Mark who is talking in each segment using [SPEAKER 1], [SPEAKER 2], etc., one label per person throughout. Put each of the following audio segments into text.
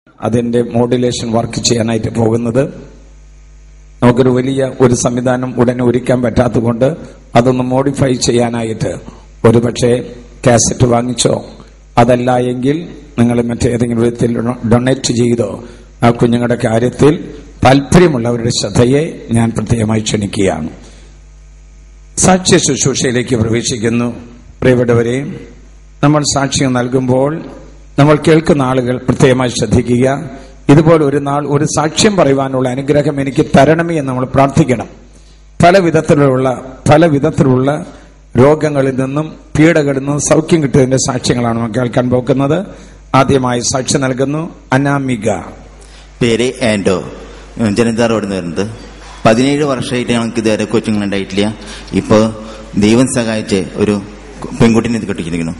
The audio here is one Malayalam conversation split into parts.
[SPEAKER 1] അതിന്റെ മോഡുലേഷൻ വർക്ക് ചെയ്യാനായിട്ട് പോകുന്നത് നമുക്കൊരു വലിയ ഒരു സംവിധാനം ഉടനെ ഒരുക്കാൻ പറ്റാത്തതുകൊണ്ട് അതൊന്ന് മോഡിഫൈ ചെയ്യാനായിട്ട് ഒരു പക്ഷേ കാസറ്റ് വാങ്ങിച്ചോ അതല്ല എങ്കിൽ നിങ്ങൾ മറ്റേതെങ്കിലും വിധത്തിൽ ഡൊണേറ്റ് ചെയ്തോ ആ കുഞ്ഞുങ്ങളുടെ കാര്യത്തിൽ താല്പര്യമുള്ളവരുടെ ശ്രദ്ധയെ ഞാൻ പ്രത്യേകമായി ക്ഷണിക്കുകയാണ് സാക്ഷ്യ ശുശ്രൂഷയിലേക്ക് പ്രവേശിക്കുന്നു പ്രിയപ്പെട്ടവരെ നമ്മൾ സാക്ഷ്യം നൽകുമ്പോൾ നമ്മൾ കേൾക്കുന്ന ആളുകൾ പ്രത്യേകമായി ശ്രദ്ധിക്കുക ഇതുപോലെ ഒരു നാൾ ഒരു സാക്ഷ്യം പറയുവാനുള്ള അനുഗ്രഹം എനിക്ക് തരണമേ എന്ന് നമ്മൾ പ്രാർത്ഥിക്കണം പല വിധത്തിലുള്ള പല വിധത്തിലുള്ള രോഗങ്ങളിൽ നിന്നും പീഡകളിൽ നിന്നും സൗഖ്യം കിട്ടിയതിന്റെ സാക്ഷ്യങ്ങളാണ് നമ്മൾ കേൾക്കാൻ പോകുന്നത് ആദ്യമായി സാക്ഷ്യം നൽകുന്നു അനാമിക
[SPEAKER 2] പേര് ആൻഡോ ജനതാ റോഡിൽ നിന്ന് വരുന്നത് പതിനേഴ് വർഷമായിട്ട് ഞങ്ങൾക്ക് ഇതുവരെ കൊച്ചുങ്ങൾ ഉണ്ടായിട്ടില്ല ഇപ്പോൾ ദൈവം സഹായിച്ച് ഒരു പെൺകുട്ടിനെ ഇത് കെട്ടിച്ചിരിക്കുന്നു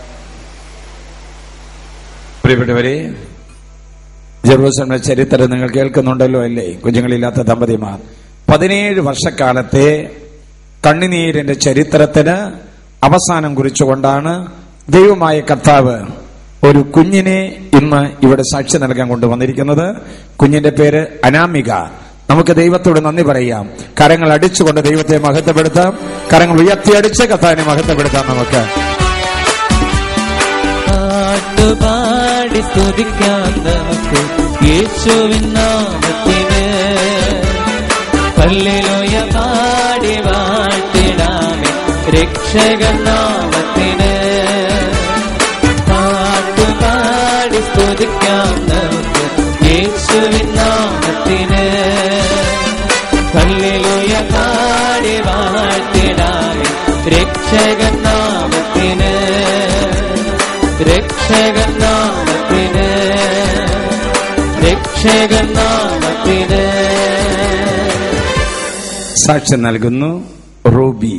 [SPEAKER 1] പ്രിയപ്പെട്ടവരെ ജെറൂസലമിന്റെ ചരിത്രം നിങ്ങൾ കേൾക്കുന്നുണ്ടല്ലോ അല്ലേ കുഞ്ഞുങ്ങളില്ലാത്ത ദമ്പതിമാർ പതിനേഴ് വർഷക്കാലത്തെ കണ്ണുനീരിന്റെ ചരിത്രത്തിന് അവസാനം കുറിച്ചുകൊണ്ടാണ് ദൈവമായ കർത്താവ് ഒരു കുഞ്ഞിനെ ഇന്ന് ഇവിടെ സാക്ഷി നൽകാൻ കൊണ്ടുവന്നിരിക്കുന്നത് കുഞ്ഞിന്റെ പേര് അനാമിക നമുക്ക് ദൈവത്തോട് നന്ദി പറയാം കരങ്ങൾ അടിച്ചുകൊണ്ട് ദൈവത്തെ മഹത്വപ്പെടുത്താം കരങ്ങൾ ഉയർത്തിയടിച്ച് കർത്താവിനെ മഹത്വപ്പെടുത്താം നമുക്ക്
[SPEAKER 3] പാട്ടുപാടി സ്തുതിക്കാം നമുക്ക് യേശുവിൻ നാമത്തിന് പള്ളിലോയ പാടി വാഴ്ത്തിടാമേ രക്ഷകൻ നാമത്തിന് പാട്ടുപാടി സ്തുതിക്കാം നമുക്ക് യേശുവിൻ നാമത്തിന് പള്ളിലോയ പാടി വാഴ്ത്തിടാമേ രക്ഷകൻ നാമത്തിന് രക്ഷകൻ നാമത്തിന് രക്ഷകൻ നാമത്തിന്
[SPEAKER 1] സാക്ഷ്യം നൽകുന്നു റൂബി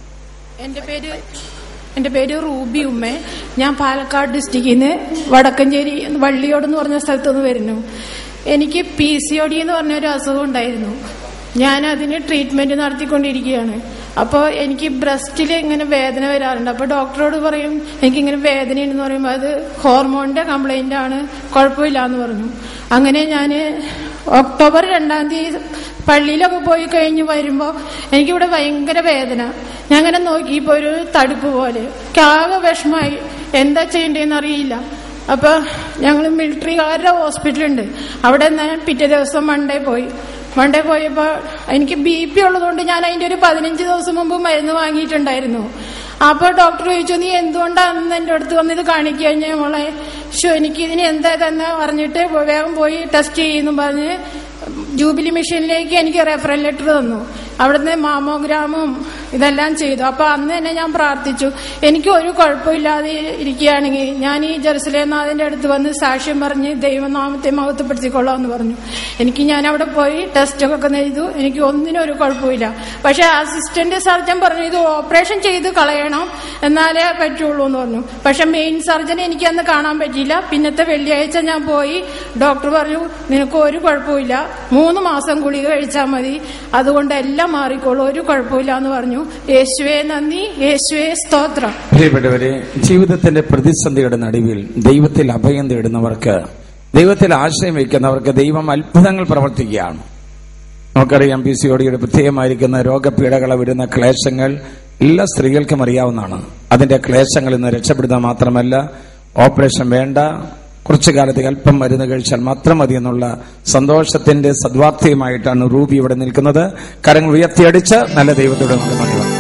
[SPEAKER 4] എന്റെ പേര് എന്റെ പേര് റൂബി ഉമ്മ ഞാൻ പാലക്കാട് ഡിസ്ട്രിക്റ്റിൽ നിന്ന് വടക്കഞ്ചേരി വള്ളിയോട് എന്ന് പറഞ്ഞ സ്ഥലത്തു നിന്ന് വരുന്നു എനിക്ക് പി സി ഒ ഡി എന്ന് പറഞ്ഞ ഒരു അസുഖം ഉണ്ടായിരുന്നു ഞാൻ അതിന് ട്രീറ്റ്മെന്റ് നടത്തിക്കൊണ്ടിരിക്കുകയാണ് അപ്പോൾ എനിക്ക് ബ്രസ്റ്റിൽ ഇങ്ങനെ വേദന വരാറുണ്ട് അപ്പോൾ ഡോക്ടറോട് പറയും എനിക്കിങ്ങനെ വേദനയുണ്ടെന്ന് പറയുമ്പോൾ അത് ഹോർമോണിന്റെ കംപ്ലൈന്റ് ആണ് കുഴപ്പമില്ല എന്ന് പറഞ്ഞു അങ്ങനെ ഞാൻ ഒക്ടോബർ രണ്ടാം തീയതി പള്ളിയിലൊക്കെ പോയി കഴിഞ്ഞ് വരുമ്പോൾ എനിക്കിവിടെ ഭയങ്കര വേദന ഞാൻ അങ്ങനെ നോക്കിയപ്പോൾ ഒരു തടുപ്പ് പോലെ എനിക്ക് ആകെ വിഷമായി എന്താ ചെയ്യേണ്ടതെന്ന് അറിയില്ല അപ്പൊ ഞങ്ങൾ മിലിറ്ററിക്കാരുടെ ഹോസ്പിറ്റലുണ്ട് അവിടെ ഞാൻ പിറ്റേ ദിവസം മൺഡേ പോയി മൺഡേ പോയപ്പോൾ എനിക്ക് ബി പി ഉള്ളതുകൊണ്ട് ഞാൻ അതിന്റെ ഒരു പതിനഞ്ച് ദിവസം മുമ്പ് മരുന്ന് വാങ്ങിയിട്ടുണ്ടായിരുന്നു അപ്പോൾ ഡോക്ടർ ചോദിച്ചു നീ എന്തുകൊണ്ടാണ് അന്ന് എൻ്റെ അടുത്ത് വന്ന് ഇത് കാണിക്കുക കഴിഞ്ഞാൽ മോളെ ഷോ എനിക്ക് ഇതിന് എന്താ തന്നെ പറഞ്ഞിട്ട് വേഗം പോയി ടെസ്റ്റ് ചെയ്യുന്നു പറഞ്ഞ് ജൂബിലി മിഷനിലേക്ക് എനിക്ക് റെഫറൽ ലെറ്റർ തന്നു അവിടുന്ന് മാമോഗ്രാമും ഇതെല്ലാം ചെയ്തു അപ്പൊ അന്ന് തന്നെ ഞാൻ പ്രാർത്ഥിച്ചു എനിക്ക് ഒരു കുഴപ്പമില്ലാതെ ഇരിക്കുകയാണെങ്കിൽ ഞാൻ ഈ ജെറുസലേനാഥിന്റെ അടുത്ത് വന്ന് സാക്ഷ്യം പറഞ്ഞ് ദൈവനാമത്തെ മഹത്വപ്പെടുത്തിക്കൊള്ളാം എന്ന് പറഞ്ഞു എനിക്ക് ഞാൻ അവിടെ പോയി ടെസ്റ്റ് ഒക്കെ ചെയ്തു എനിക്ക് ഒന്നിനും ഒരു കുഴപ്പമില്ല പക്ഷെ അസിസ്റ്റന്റ് സർജൻ പറഞ്ഞു ഇത് ഓപ്പറേഷൻ ചെയ്ത് കളയണം എന്നാലേ പറ്റുള്ളൂ എന്ന് പറഞ്ഞു പക്ഷെ മെയിൻ സർജനെ എനിക്ക് അന്ന് കാണാൻ പറ്റിയില്ല പിന്നത്തെ വെള്ളിയാഴ്ച ഞാൻ പോയി ഡോക്ടർ പറഞ്ഞു നിനക്ക് ഒരു കുഴപ്പമില്ല മൂന്ന് മാസം ഗുളിക കഴിച്ചാൽ മതി അതുകൊണ്ട് എല്ലാം മാറിക്കോളൂ ഒരു കുഴപ്പമില്ല എന്ന് പറഞ്ഞു യേശുവേ നന്ദി യേശുവേ സ്തോത്രം
[SPEAKER 1] പ്രിയപ്പെട്ടവരെ ജീവിതത്തിന്റെ പ്രതിസന്ധിയുടെ നടുവിൽ ദൈവത്തിൽ അഭയം തേടുന്നവർക്ക് ദൈവത്തിൽ ആശ്രയം വയ്ക്കുന്നവർക്ക് ദൈവം അത്ഭുതങ്ങൾ പ്രവർത്തിക്കുകയാണ് നമുക്കറിയാം പി സി ഒടിയുടെ പ്രത്യേകമായിരിക്കുന്ന രോഗപീഠകളെ വരുന്ന ക്ലേശങ്ങൾ എല്ലാ സ്ത്രീകൾക്കും അറിയാവുന്നതാണ് അതിന്റെ ക്ലേശങ്ങളിൽ നിന്ന് രക്ഷപ്പെടുക മാത്രമല്ല ഓപ്പറേഷൻ വേണ്ട കുറച്ചു കാലത്തേക്ക് അല്പം മരുന്ന് കഴിച്ചാൽ മാത്രം മതി എന്നുള്ള സന്തോഷത്തിന്റെ സദ്വാർത്ഥയുമായിട്ടാണ് റൂബി ഇവിടെ നിൽക്കുന്നത് കരങ്ങൾ ഉയർത്തിയടിച്ച് നല്ല ദൈവത്തോട് നമുക്ക് നന്ദി പറയാം.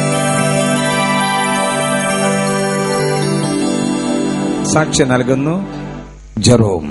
[SPEAKER 1] സാക്ഷി നൽകുന്നു ജെറോം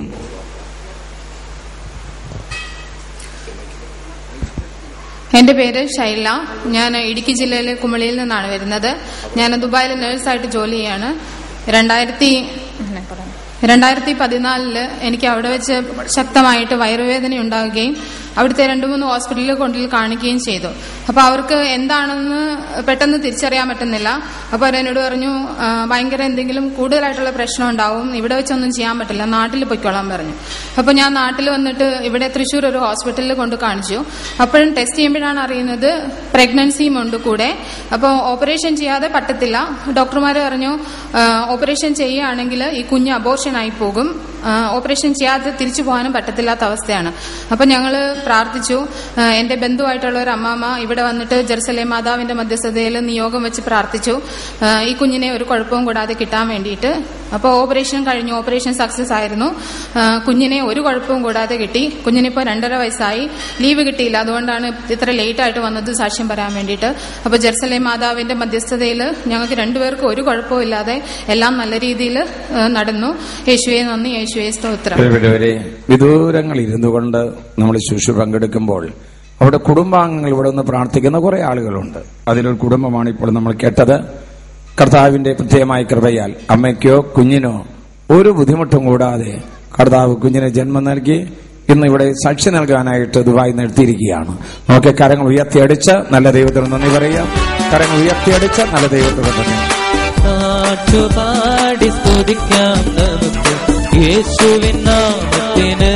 [SPEAKER 5] എന്റെ പേര് ഷൈല ഞാൻ ഇടുക്കി ജില്ലയിലെ കുമളിയിൽ നിന്നാണ് വരുന്നത് ഞാൻ ദുബായിൽ നേഴ്സായിട്ട് ജോലി ചെയ്യാണ് രണ്ടായിരത്തി രണ്ടായിരത്തി പതിനാലില് എനിക്ക് അവിടെ വെച്ച് ശക്തമായിട്ട് വയറുവേദന ഉണ്ടാവുകയും അവിടുത്തെ രണ്ടു മൂന്ന് ഹോസ്പിറ്റലിൽ കൊണ്ടുപോയി കാണിക്കുകയും ചെയ്തു അപ്പൊ അവർക്ക് എന്താണെന്ന് പെട്ടെന്ന് തിരിച്ചറിയാൻ പറ്റുന്നില്ല അപ്പൊ അവരെന്നോട് പറഞ്ഞു "ആ, ഭയങ്കര എന്തെങ്കിലും കൂടുതലായിട്ടുള്ള പ്രശ്നം ഉണ്ടാവും ഇവിടെ വെച്ചൊന്നും ചെയ്യാൻ പറ്റില്ല നാട്ടിൽ പൊയ്ക്കോളാൻ പറഞ്ഞു അപ്പൊ ഞാൻ നാട്ടിൽ വന്നിട്ട് ഇവിടെ തൃശ്ശൂർ ഒരു ഹോസ്പിറ്റലിൽ കൊണ്ട് കാണിച്ചു അപ്പോഴും ടെസ്റ്റ് ചെയ്യുമ്പോഴാണ് അറിയുന്നത് പ്രഗ്നൻസിയും ഉണ്ട് കൂടെ അപ്പോൾ ഓപ്പറേഷൻ ചെയ്യാതെ പറ്റത്തില്ല ഡോക്ടർമാർ പറഞ്ഞു "ആ, ഓപ്പറേഷൻ ചെയ്യുകയാണെങ്കിൽ ഈ കുഞ്ഞ് അബോർഷൻ ആയി പോകും ആ, ഓപ്പറേഷൻ ചെയ്യാതെ തിരിച്ചു പോകാനും പറ്റത്തില്ലാത്ത അവസ്ഥയാണ് അപ്പൊ ഞങ്ങള് പ്രാർത്ഥിച്ചു ആ, എന്റെ ബന്ധുവായിട്ടുള്ള ഒരു അമ്മാമ്മ ഇവിടെ വന്നിട്ട് ജെറുസലേം മാതാവിന്റെ മധ്യസ്ഥതയിൽ നിയോഗം വെച്ച് പ്രാർത്ഥിച്ചു ആ, ഈ കുഞ്ഞിനെ ഒരു കുഴപ്പവും കൂടാതെ കിട്ടാൻ വേണ്ടിയിട്ട് അപ്പോൾ ഓപ്പറേഷൻ കഴിഞ്ഞു ഓപ്പറേഷൻ സക്സസ് ആയിരുന്നു ആ, കുഞ്ഞിനെ ഒരു കുഴപ്പവും കൂടാതെ കിട്ടി കുഞ്ഞിനിപ്പോൾ രണ്ടര വയസ്സായി ലീവ് കിട്ടിയില്ല അതുകൊണ്ടാണ് ഇത്ര ലേറ്റ് ആയിട്ട് വന്നത് സാക്ഷ്യം പറയാൻ വേണ്ടിയിട്ട് അപ്പോൾ ജെറുസലേം മാതാവിന്റെ മധ്യസ്ഥതയിൽ ഞങ്ങൾക്ക് രണ്ടുപേർക്കും ഒരു കുഴപ്പവും ഇല്ലാതെ എല്ലാം നല്ല രീതിയിൽ നടന്നു യേശുവെ നന്ദി യേശുവെ സ്തോത്രം
[SPEAKER 1] പ്രിയപ്പെട്ടവരെ വിദൂരങ്ങളിൽ ഇരുന്നു കൊണ്ട് നമ്മൾ ശുശ്രൂ പങ്കെടുക്കുമ്പോൾ അവിടെ കുടുംബാംഗങ്ങൾ ഇവിടെ നിന്ന് പ്രാർത്ഥിക്കുന്ന കുറെ ആളുകളുണ്ട് അതിലൊരു കുടുംബമാണ് ഇപ്പോൾ നമ്മൾ കേട്ടത് കർത്താവിന്റെ പ്രത്യേകമായ കൃപയാൽ അമ്മയ്ക്കോ കുഞ്ഞിനോ ഒരു ബുദ്ധിമുട്ടും കൂടാതെ കർത്താവ് കുഞ്ഞിന് ജന്മം നൽകി ഇന്ന് ഇവിടെ സാക്ഷി നൽകാനായിട്ട് ദുബായി നിർത്തിയിരിക്കുകയാണ് നമുക്ക് കരങ്ങൾ ഉയർത്തിയടിച്ച് നല്ല ദൈവത്തിന് നന്ദി പറയാം കരങ്ങൾ ഉയർത്തിയടിച്ച് നല്ല ദൈവത്തിന് നന്ദി
[SPEAKER 3] പാട്ടുപാടി സ്തുതിക്കാം നമുക്ക് യേശുവിൻ നാമത്തിന്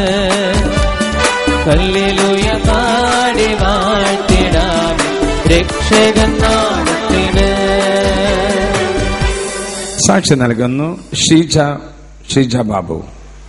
[SPEAKER 3] കല്ലിലുയ പാടി വാഴ്ത്തിടാം രക്ഷകൻ നാമത്തിന്
[SPEAKER 1] സാക്ഷി നൽകുന്നു ഷീജ ഷീജ ബാബു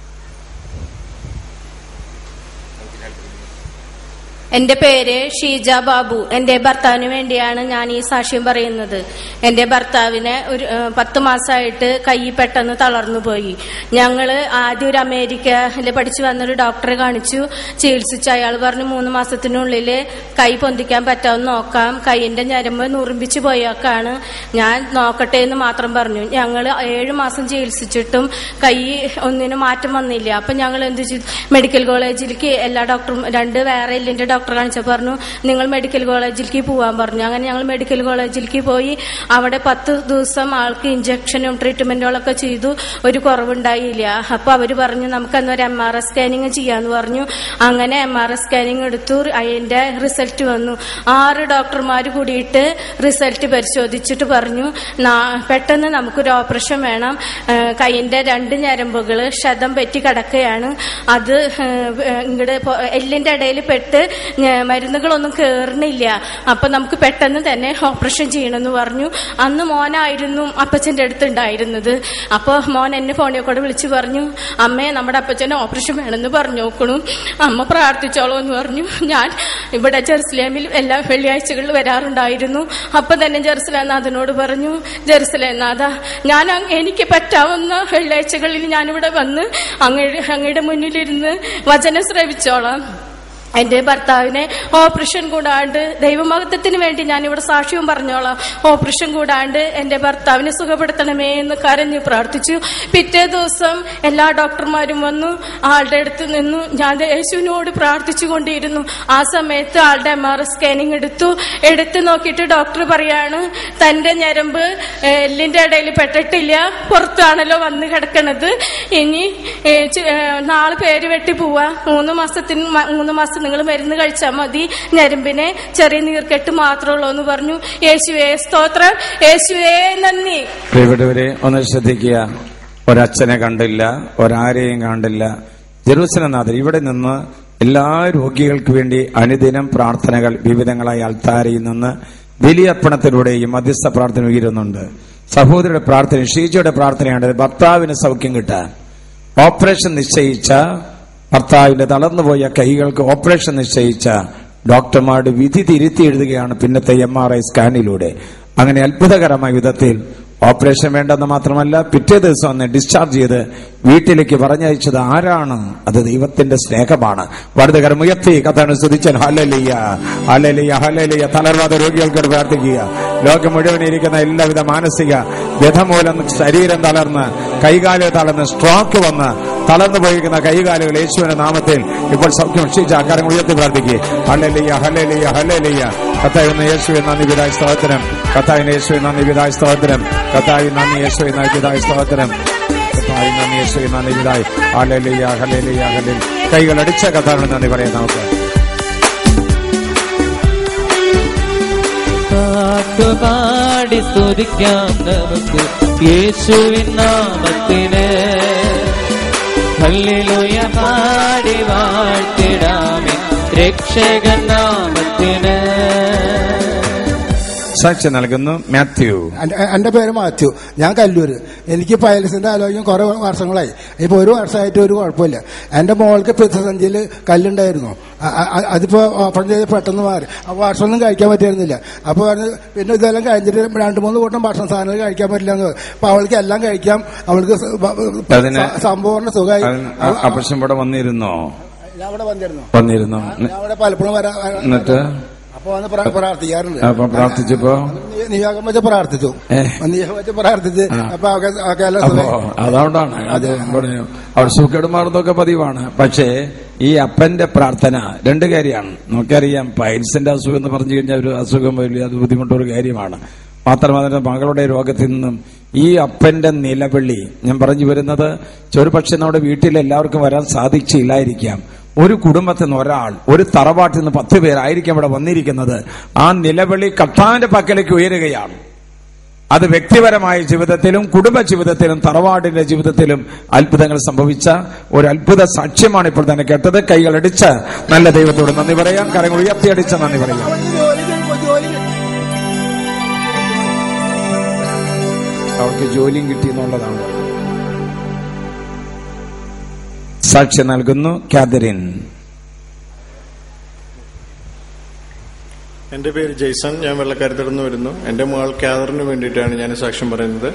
[SPEAKER 6] എന്റെ പേര് ഷീജ ബാബു എന്റെ ഭർത്താവിന് വേണ്ടിയാണ് ഞാൻ ഈ സാക്ഷ്യം പറയുന്നത് എന്റെ ഭർത്താവിന് ഒരു ഏഹ്, പത്ത് മാസമായിട്ട് കൈ പെട്ടെന്ന് തളർന്നു പോയി ഞങ്ങള് ആദ്യം ഒരു അമേരിക്കയിൽ പഠിച്ചു വന്നൊരു ഡോക്ടറെ കാണിച്ചു ചികിത്സിച്ചു അയാൾ പറഞ്ഞു മൂന്ന് മാസത്തിനുള്ളിൽ കൈ പൊന്തിക്കാൻ പറ്റാമെന്ന് നോക്കാം കൈയിന്റെ ഞരമ്പ് നുറുമ്പിച്ചു പോയേക്കാണ് ഞാൻ നോക്കട്ടെ എന്ന് മാത്രം പറഞ്ഞു ഞങ്ങൾ ഏഴു മാസം ചികിത്സിച്ചിട്ടും കൈ ഒന്നിനും മാറ്റം വന്നില്ല അപ്പൊ ഞങ്ങൾ എന്ത് ചെയ്തു മെഡിക്കൽ കോളേജിലേക്ക് എല്ലാ ഡോക്ടറും രണ്ട് വേറെ എല്ലിന്റെ ഡോക്ടർ കാണിച്ചപ്പോൾ പറഞ്ഞു നിങ്ങൾ മെഡിക്കൽ കോളേജിലേക്ക് പോകാൻ പറഞ്ഞു അങ്ങനെ ഞങ്ങൾ മെഡിക്കൽ കോളേജിലേക്ക് പോയി അവിടെ പത്ത് ദിവസം ആൾക്ക് ഇഞ്ചക്ഷനും ട്രീറ്റ്മെന്റുകളൊക്കെ ചെയ്തു ഒരു കുറവുണ്ടായില്ല അപ്പൊ അവര് പറഞ്ഞു നമുക്ക് അന്ന് ഒരു എം ആർ എസ് സ്കാനിങ് ചെയ്യാന്ന് പറഞ്ഞു അങ്ങനെ എം ആർ എസ് സ്കാനിങ് എടുത്തു അതിന്റെ റിസൾട്ട് വന്നു ആറ് ഡോക്ടർമാർ കൂടിയിട്ട് റിസൾട്ട് പരിശോധിച്ചിട്ട് പറഞ്ഞു "നാ- പെട്ടെന്ന് നമുക്കൊരു ഓപ്പറേഷൻ വേണം ഏഹ് കൈയിന്റെ രണ്ട് ഞരമ്പുകൾ ക്ഷതം പറ്റി കിടക്കുകയാണ് അത് ഇങ്ങോട്ട് എല്ലിന്റെ ഇടയിൽ പെട്ട് ഞ- മരുന്നുകളൊന്നും കേറണില്ല അപ്പൊ നമുക്ക് പെട്ടെന്ന് തന്നെ ഓപ്പറേഷൻ ചെയ്യണമെന്ന് പറഞ്ഞു അന്ന് മോനായിരുന്നു അപ്പച്ചന്റെ അടുത്ത് ഉണ്ടായിരുന്നത് അപ്പൊ മോൻ എന്നെ ഫോണിൽ കൂടെ വിളിച്ചു പറഞ്ഞു അമ്മേ നമ്മുടെ അപ്പച്ചന് ഓപ്പറേഷൻ വേണമെന്ന് പറഞ്ഞു നോക്കണു അമ്മ പ്രാർത്ഥിച്ചോളൂ എന്ന് പറഞ്ഞു ഞാൻ ഇവിടെ ജെറുസലേമിൽ എല്ലാ വെള്ളിയാഴ്ചകളിൽ വരാറുണ്ടായിരുന്നു അപ്പൊ തന്നെ ജെറുസലേനാഥനോട് പറഞ്ഞു ജെറുസലേനാഥ ഞാൻ അങ് എനിക്ക് പറ്റാവുന്ന വെള്ളിയാഴ്ചകളിൽ ഞാനിവിടെ വന്ന് അങ്ങയുടെ അങ്ങയുടെ മുന്നിലിരുന്ന് വചനം ശ്രവിച്ചോളാം എന്റെ ഭർത്താവിനെ ഓപ്പറേഷൻ കൂടാണ്ട് ദൈവമഹത്വത്തിന് വേണ്ടി ഞാൻ ഇവിടെ സാക്ഷ്യവും പറഞ്ഞോളാം ഓപ്പറേഷൻ കൂടാണ്ട് എന്റെ ഭർത്താവിനെ സുഖപ്പെടുത്തണമേ എന്ന് കരഞ്ഞു പ്രാർത്ഥിച്ചു പിറ്റേ ദിവസം എല്ലാ ഡോക്ടർമാരും വന്നു ആളുടെ അടുത്ത് നിന്നു ഞാൻ യേശുവിനോട് പ്രാർത്ഥിച്ചു കൊണ്ടിരുന്നു ആ സമയത്ത് ആളുടെ എം ആർ സ്കാനിങ് എടുത്തു എടുത്ത് നോക്കിയിട്ട് ഡോക്ടർ പറയാണ് തന്റെ ഞരമ്പ് ഏഹ്, എല്ലിന്റെ ഇടയിൽ പെട്ടിട്ടില്ല പുറത്താണല്ലോ വന്ന് കിടക്കണത് ഇനി ഏഹ്, ചെ- ഏഹ്, നാളെ പേര് വെട്ടി പോവാ മൂന്ന് മാസത്തിന് മ- മൂന്ന് മാസം നിങ്ങൾ മരുന്ന് കഴിച്ചാൽ മതി ഞരമ്പിനെ ചെറിയ നീർക്കെട്ട് മാത്രമേ ഉള്ളൂ എന്ന് പറഞ്ഞു യേശുവേ സ്തോത്രം യേശുവേ നന്ദി
[SPEAKER 1] പ്രിയപ്പെട്ടവരെ ഒന്ന് ശ്രദ്ധിക്കുക ഒരച്ഛനെ കണ്ടില്ല ഒരാരെയും കണ്ടില്ല ജെറൂസലനാഥൻ ഇവിടെ നിന്ന് എല്ലാ രോഗികൾക്ക് വേണ്ടി അനുദിനം പ്രാർത്ഥനകൾ വിവിധങ്ങളായ അൾത്താരയിൽ നിന്ന് ബലിയർപ്പണത്തിലൂടെയും മധ്യസ്ഥ പ്രാർത്ഥന ഉയരുന്നുണ്ട് സഹോദരിയുടെ പ്രാർത്ഥന ഷീജയുടെ പ്രാർത്ഥനയാണ് ഭർത്താവിന് സൗഖ്യം കിട്ടാൻ ഓപ്പറേഷൻ നിശ്ചയിച്ച ഭർത്താവിന്റെ തളർന്നുപോയ കൈകൾക്ക് ഓപ്പറേഷൻ നിശ്ചയിച്ച ഡോക്ടർമാരുടെ വിധി തിരുത്തി എഴുതുകയാണ് പിന്നത്തെ എം ആർ ഐ സ്കാനിലൂടെ അങ്ങനെ അത്ഭുതകരമായ വിധത്തിൽ ഓപ്പറേഷൻ വേണ്ടെന്ന് മാത്രമല്ല പിറ്റേ ദിവസം അന്ന് ഡിസ്ചാർജ് ചെയ്ത് വീട്ടിലേക്ക് പറഞ്ഞയച്ചത് ആരാണ് അത് ദൈവത്തിന്റെ സ്നേഹമാണ് വലുതുകരം ഉയർത്തി കത്താണ് സ്തുതിച്ചാൽ ഹലലിയ ഹലലിയ ഹലലിയ തളർവാദ രോഗികൾക്ക് പ്രാർത്ഥിക്കുക ലോകം മുഴുവൻ ഇരിക്കുന്ന എല്ലാവിധ മാനസിക വ്യഥ മൂലം ശരീരം തളർന്ന് കൈകാലുകൾ തളർന്ന് സ്ട്രോക്ക് വന്ന് തളർന്നു പോയിരിക്കുന്ന കൈകാലുകൾ യേശുവിന്റെ നാമത്തിൽ ഇപ്പോൾ സൗഖ്യം രക്ഷിച്ച അക്കാരങ്ങൾ ഉയർത്തി പ്രാർത്ഥിക്കുക ഹലലിയ ഹലലിയ ഹലലിയ കത്തായിരുന്ന യേശുവിൻ നന്ദി വിതായ സ്തോത്രം കത്താവിന് യേശുവിൻ നന്ദി വിതായ സ്തോത്രം കത്താവി നന്ദി യേശുവിൻ നന്ദി വിതായ സ്തോത്രം കത്താവി നന്ദി യേശുവിൻ നന്ദി വിതായ ഹലലിയ ഹലലിയ ഹലലിയ കൈകൾ അടിച്ച കഥാവിന് നന്ദി പറയാം നമുക്ക്
[SPEAKER 3] പാട്ടുപാടി സ്തുതിക്കാം നമുക്ക് യേശുവിൻ നാമത്തിന് ഹല്ലേലൂയ പാടി വാഴ്ത്തിടാമേ രക്ഷകൻ നാമത്തിന്
[SPEAKER 1] സാക്ഷി നൽകുന്നു മാത്യു
[SPEAKER 7] എന്റെ- എന്റെ പേര് മാത്യു ഞാൻ കല്ലൂര് എനിക്ക് പൈലസിന്റെ ആലോചന കുറെ വർഷങ്ങളായി ഇപ്പൊ ഒരു വർഷമായിട്ട് ഒരു കുഴപ്പമില്ല എന്റെ മോൾക്ക് പിത്തസഞ്ചിയിൽ കല്ലുണ്ടായിരുന്നു അ- അ- അതിപ്പോ ഓപ്പൺ ചെയ്ത് പെട്ടെന്ന് മാറി അപ്പൊ ഭക്ഷണമൊന്നും കഴിക്കാൻ പറ്റിയിരുന്നില്ല അപ്പൊ പറഞ്ഞ് പിന്നെ ഇതെല്ലാം കഴിഞ്ഞിട്ട് രണ്ട് മൂന്ന് കൂട്ടം ഭക്ഷണ സാധനങ്ങൾ കഴിക്കാൻ പറ്റില്ല എന്ന് പറഞ്ഞു. അപ്പൊ അവൾക്ക് എല്ലാം കഴിക്കാം അവൾക്ക് സ- ബ-
[SPEAKER 1] അതിന്
[SPEAKER 7] സ- സമ്പൂർണ്ണ സുഖമായി
[SPEAKER 1] അതിന് ആ- ആ പ്രശ്നം ഇവിടെ വന്നിരുന്നോ
[SPEAKER 7] ഞാൻ അവിടെ വന്നിരുന്നു
[SPEAKER 1] വന്നിരുന്നോ
[SPEAKER 7] ഞാൻ അവിടെ പലപ്പോഴും വരാ വരാ-
[SPEAKER 1] എന്നിട്ട്
[SPEAKER 7] അപ്പൊ വന്ന് പ്ര- പ്രാർത്ഥിക്കാറുണ്ട്
[SPEAKER 1] അപ്പൊ പ്രാർത്ഥിച്ചപ്പോ
[SPEAKER 7] നി- നിയോഗം വെച്ച് പ്രാർത്ഥിച്ചു
[SPEAKER 1] ഏ.
[SPEAKER 7] നിയോഗം വെച്ച് പ്രാർത്ഥിച്ച്
[SPEAKER 1] ആ.
[SPEAKER 7] അപ്പൊ അവൾക്ക് അവൾക്ക് എല്ലാം
[SPEAKER 1] അപ്പോ
[SPEAKER 7] സുഖമായി.
[SPEAKER 1] അതുകൊണ്ടാണ് അത് പറഞ്ഞു അവർ സുഖേട് മാറുന്നതൊക്കെ പതിവാണ് പക്ഷേ ഈ അപ്പന്റെ പ്രാർത്ഥന രണ്ട് കാര്യമാണ് നമുക്കറിയാം പൈൽസിന്റെ അസുഖം എന്ന് പറഞ്ഞു കഴിഞ്ഞാൽ ഒരു അസുഖം വലിയ അത് ബുദ്ധിമുട്ടൊരു കാര്യമാണ് മാത്രമല്ല മകളുടെ രോഗത്തിൽ നിന്നും ഈ അപ്പന്റെ നിലവിളി ഞാൻ പറഞ്ഞു വരുന്നത് ചെറുപക്ഷെ നമ്മുടെ വീട്ടിൽ എല്ലാവർക്കും വരാൻ സാധിച്ചില്ലായിരിക്കാം ഒരു കുടുംബത്തിൽ നിന്ന് ഒരാൾ ഒരു തറവാട്ടിൽ നിന്ന് പത്ത് പേരായിരിക്കും ഇവിടെ വന്നിരിക്കുന്നത് ആ നിലവിളി കർത്താവിന്റെ പക്കലേക്ക് ഉയരുകയാണ് അത് വ്യക്തിപരമായ ജീവിതത്തിലും കുടുംബ ജീവിതത്തിലും തറവാടിന്റെ ജീവിതത്തിലും അത്ഭുതങ്ങൾ സംഭവിച്ച ഒരു അത്ഭുത സാക്ഷ്യമാണ് ഇപ്പോൾ തന്നെ കേട്ടത് കൈകളടിച്ച് നല്ല ദൈവത്തോട് നന്ദി പറയാം കരങ്ങൾ ഉയർത്തിയടിച്ച് നന്ദി പറയാം
[SPEAKER 7] അവൾക്ക് ജോലി കിട്ടി- ജോലി കിട്ടി.
[SPEAKER 1] അവർക്ക് ജോലിയും കിട്ടി എന്നുള്ളതാണ് സാക്ഷ്യം നൽകുന്നു കാതറിൻ
[SPEAKER 8] എന്റെ പേര് ജെയ്സൺ ഞാൻ വെള്ളക്കാരത്തിൽ നിന്ന് വരുന്നു എന്റെ മകൾ കാദറിന് വേണ്ടിയിട്ടാണ് ഞാൻ സാക്ഷ്യം പറയുന്നത്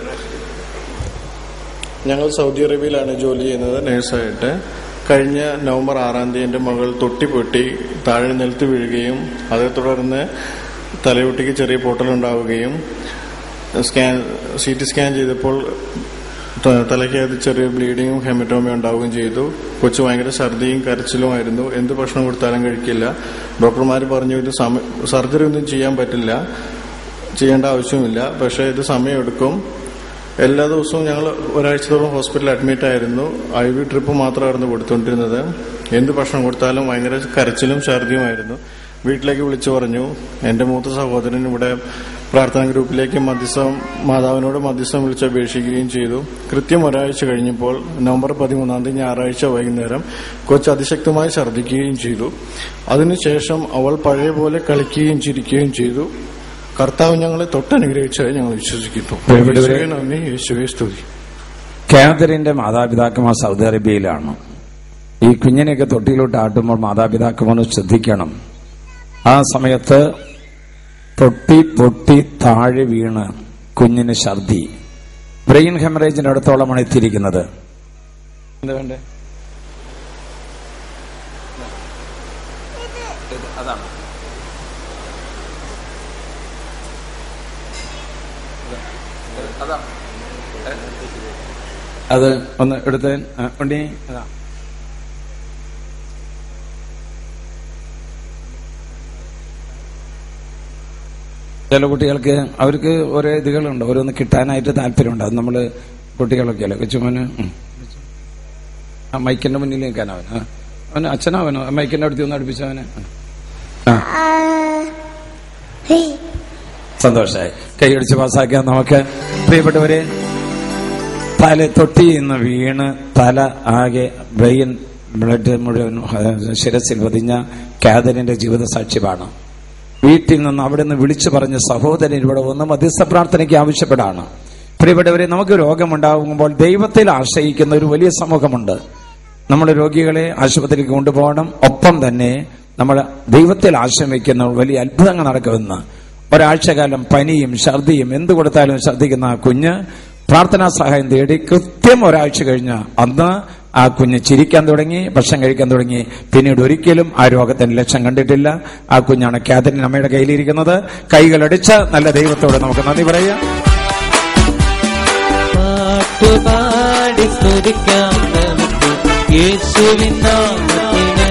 [SPEAKER 8] ഞങ്ങൾ സൗദി അറേബ്യയിലാണ് ജോലി ചെയ്യുന്നത് നഴ്സായിട്ട് കഴിഞ്ഞ നവംബർ ആറാം തീയതി എന്റെ മകൾ തൊട്ടി പൊട്ടി താഴെ നിലത്ത് വീഴുകയും അതേ തുടർന്ന് തലയൊട്ടിക്ക് ചെറിയ പൊട്ടലുണ്ടാവുകയും സ്കാൻ സി ടി സ്കാൻ ചെയ്തപ്പോൾ ത- തലയ്ക്കകത്ത് ചെറിയ ബ്ലീഡിങ്ങും ഹെമറ്റോമയും ഉണ്ടാവുകയും ചെയ്തു കൊച്ചു ഭയങ്കര ഛർദിയും കരച്ചിലുമായിരുന്നു എന്ത് ഭക്ഷണം കൊടുത്താലും കഴിക്കില്ല ഡോക്ടർമാർ പറഞ്ഞു ഇത് സമ സർജറി ഒന്നും ചെയ്യാൻ പറ്റില്ല ചെയ്യേണ്ട ആവശ്യമില്ല പക്ഷേ ഇത് സമയമെടുക്കും എല്ലാ ദിവസവും ഞങ്ങൾ ഒരാഴ്ചത്തോളം ഹോസ്പിറ്റലിൽ അഡ്മിറ്റ് ആയിരുന്നു ഐ വി ട്രിപ്പ് മാത്രമായിരുന്നു കൊടുത്തുകൊണ്ടിരുന്നത് എന്ത് ഭക്ഷണം കൊടുത്താലും ഭയങ്കര കരച്ചിലും ഛർദിയുമായിരുന്നു വീട്ടിലേക്ക് വിളിച്ചു പറഞ്ഞു എന്റെ മൂത്ത സഹോദരൻ ഇവിടെ പ്രാർത്ഥനാ ഗ്രൂപ്പിലേക്ക് മധ്യസ്ഥം മാതാവിനോട് മധ്യസ്ഥം വിളിച്ച് അപേക്ഷിക്കുകയും ചെയ്തു കൃത്യം ഒരാഴ്ച കഴിഞ്ഞപ്പോൾ നവംബർ പതിമൂന്നാം തീയതി ഞായറാഴ്ച വൈകുന്നേരം കൊച്ച് അതിശക്തമായി ഛർദ്ദിക്കുകയും ചെയ്തു അതിനുശേഷം അവൾ പഴയ പോലെ കളിക്കുകയും ചിരിക്കുകയും ചെയ്തു കർത്താവ് ഞങ്ങളെ തൊട്ടനുഗ്രഹിച്ചതായി ഞങ്ങൾ വിശ്വസിക്കുന്നു
[SPEAKER 1] പ്രിയപ്പെട്ടവരെ,
[SPEAKER 8] യേശുവേ നന്ദി യേശുവേ സ്തുതി
[SPEAKER 1] കാതറിന്റെ മാതാപിതാക്കന്മാർ സൗദി അറേബ്യയിലാണ് ഈ കുഞ്ഞിനെയൊക്കെ തൊട്ടിയിലോട്ട് ആട്ടുമ്പോൾ മാതാപിതാക്കന്മാർ ശ്രദ്ധിക്കണം ആ സമയത്ത് തൊട്ടി പൊട്ടി താഴെ വീണ് കുഞ്ഞിന് ഛർദി ബ്രെയിൻ ഹെമറേജിന്റെ അടുത്തോളമാണ് എത്തിയിരിക്കുന്നത് എന്താ വേണ്ടേ അതാണ് അത് ഒന്ന് എടുത്ത് ഉണ്ണി അതാ ചില കുട്ടികൾക്ക് അവർക്ക് ഓരോ ഇതുകളുണ്ട് ഓരോന്ന് കിട്ടാനായിട്ട് താല്പര്യമുണ്ട് അത് നമ്മള് കുട്ടികളൊക്കെ അല്ലേ കൊച്ചുമോന് ഉം. ആ മൈക്കിന്റെ മുന്നിൽ നിൽക്കാൻ അവൻ ആ. അവന് അച്ഛനവനോ മൈക്കിന്റെ അടുത്ത് ഒന്ന് അടുപ്പിച്ചവന് ആ സന്തോഷമായി കൈയടിച്ച് പാസ്സാക്കാൻ നമുക്ക് പ്രിയപ്പെട്ടവരെ തല തൊട്ടി നിന്ന് വീണ് തല ആകെ ബ്രെയിൻ ബ്ലഡ് മുഴുവൻ ഏഹ്, ശിരസിൽ പതിഞ്ഞ കാതലിന്റെ ജീവിത സാക്ഷ്യമാണ് വീട്ടിൽ നിന്ന് അവിടെ നിന്ന് വിളിച്ചു പറഞ്ഞ സഹോദരൻ ഇവിടെ വന്ന് മധ്യസ്ഥ പ്രാർത്ഥനയ്ക്ക് ആവശ്യപ്പെടാണ് പ്രിയപ്പെട്ടവരെ നമുക്ക് രോഗമുണ്ടാകുമ്പോൾ ദൈവത്തിൽ ആശ്രയിക്കുന്ന ഒരു വലിയ സമൂഹമുണ്ട് നമ്മുടെ രോഗികളെ ആശുപത്രിക്ക് കൊണ്ടുപോകണം ഒപ്പം തന്നെ നമ്മൾ ദൈവത്തിൽ ആശ്രമിക്കുന്ന വലിയ അത്ഭുതങ്ങൾ നടക്കുമെന്ന് ഒരാഴ്ചകാലം പനിയും ഛർദിയും എന്ത് കൊടുത്താലും ഛർദിക്കുന്ന ആ കുഞ്ഞ് പ്രാർത്ഥനാ സഹായം തേടി കൃത്യം ഒരാഴ്ച കഴിഞ്ഞ് അന്ന് ആ കുഞ്ഞ് ചിരിക്കാൻ തുടങ്ങി ഭക്ഷണം കഴിക്കാൻ തുടങ്ങി പിന്നീട് ഒരിക്കലും ആ രോഗത്തിന്റെ ലക്ഷ്യം കണ്ടിട്ടില്ല ആ കുഞ്ഞാണ് കാതറിൻ അമ്മയുടെ കയ്യിലിരിക്കുന്നത് കൈകളടിച്ച് നല്ല ദൈവത്തോട് നമുക്ക് നന്ദി പറയാം
[SPEAKER 3] പാട്ടുപാടി സ്തുതിക്കാം നമുക്ക് യേശുവിൻ നാമത്തിന്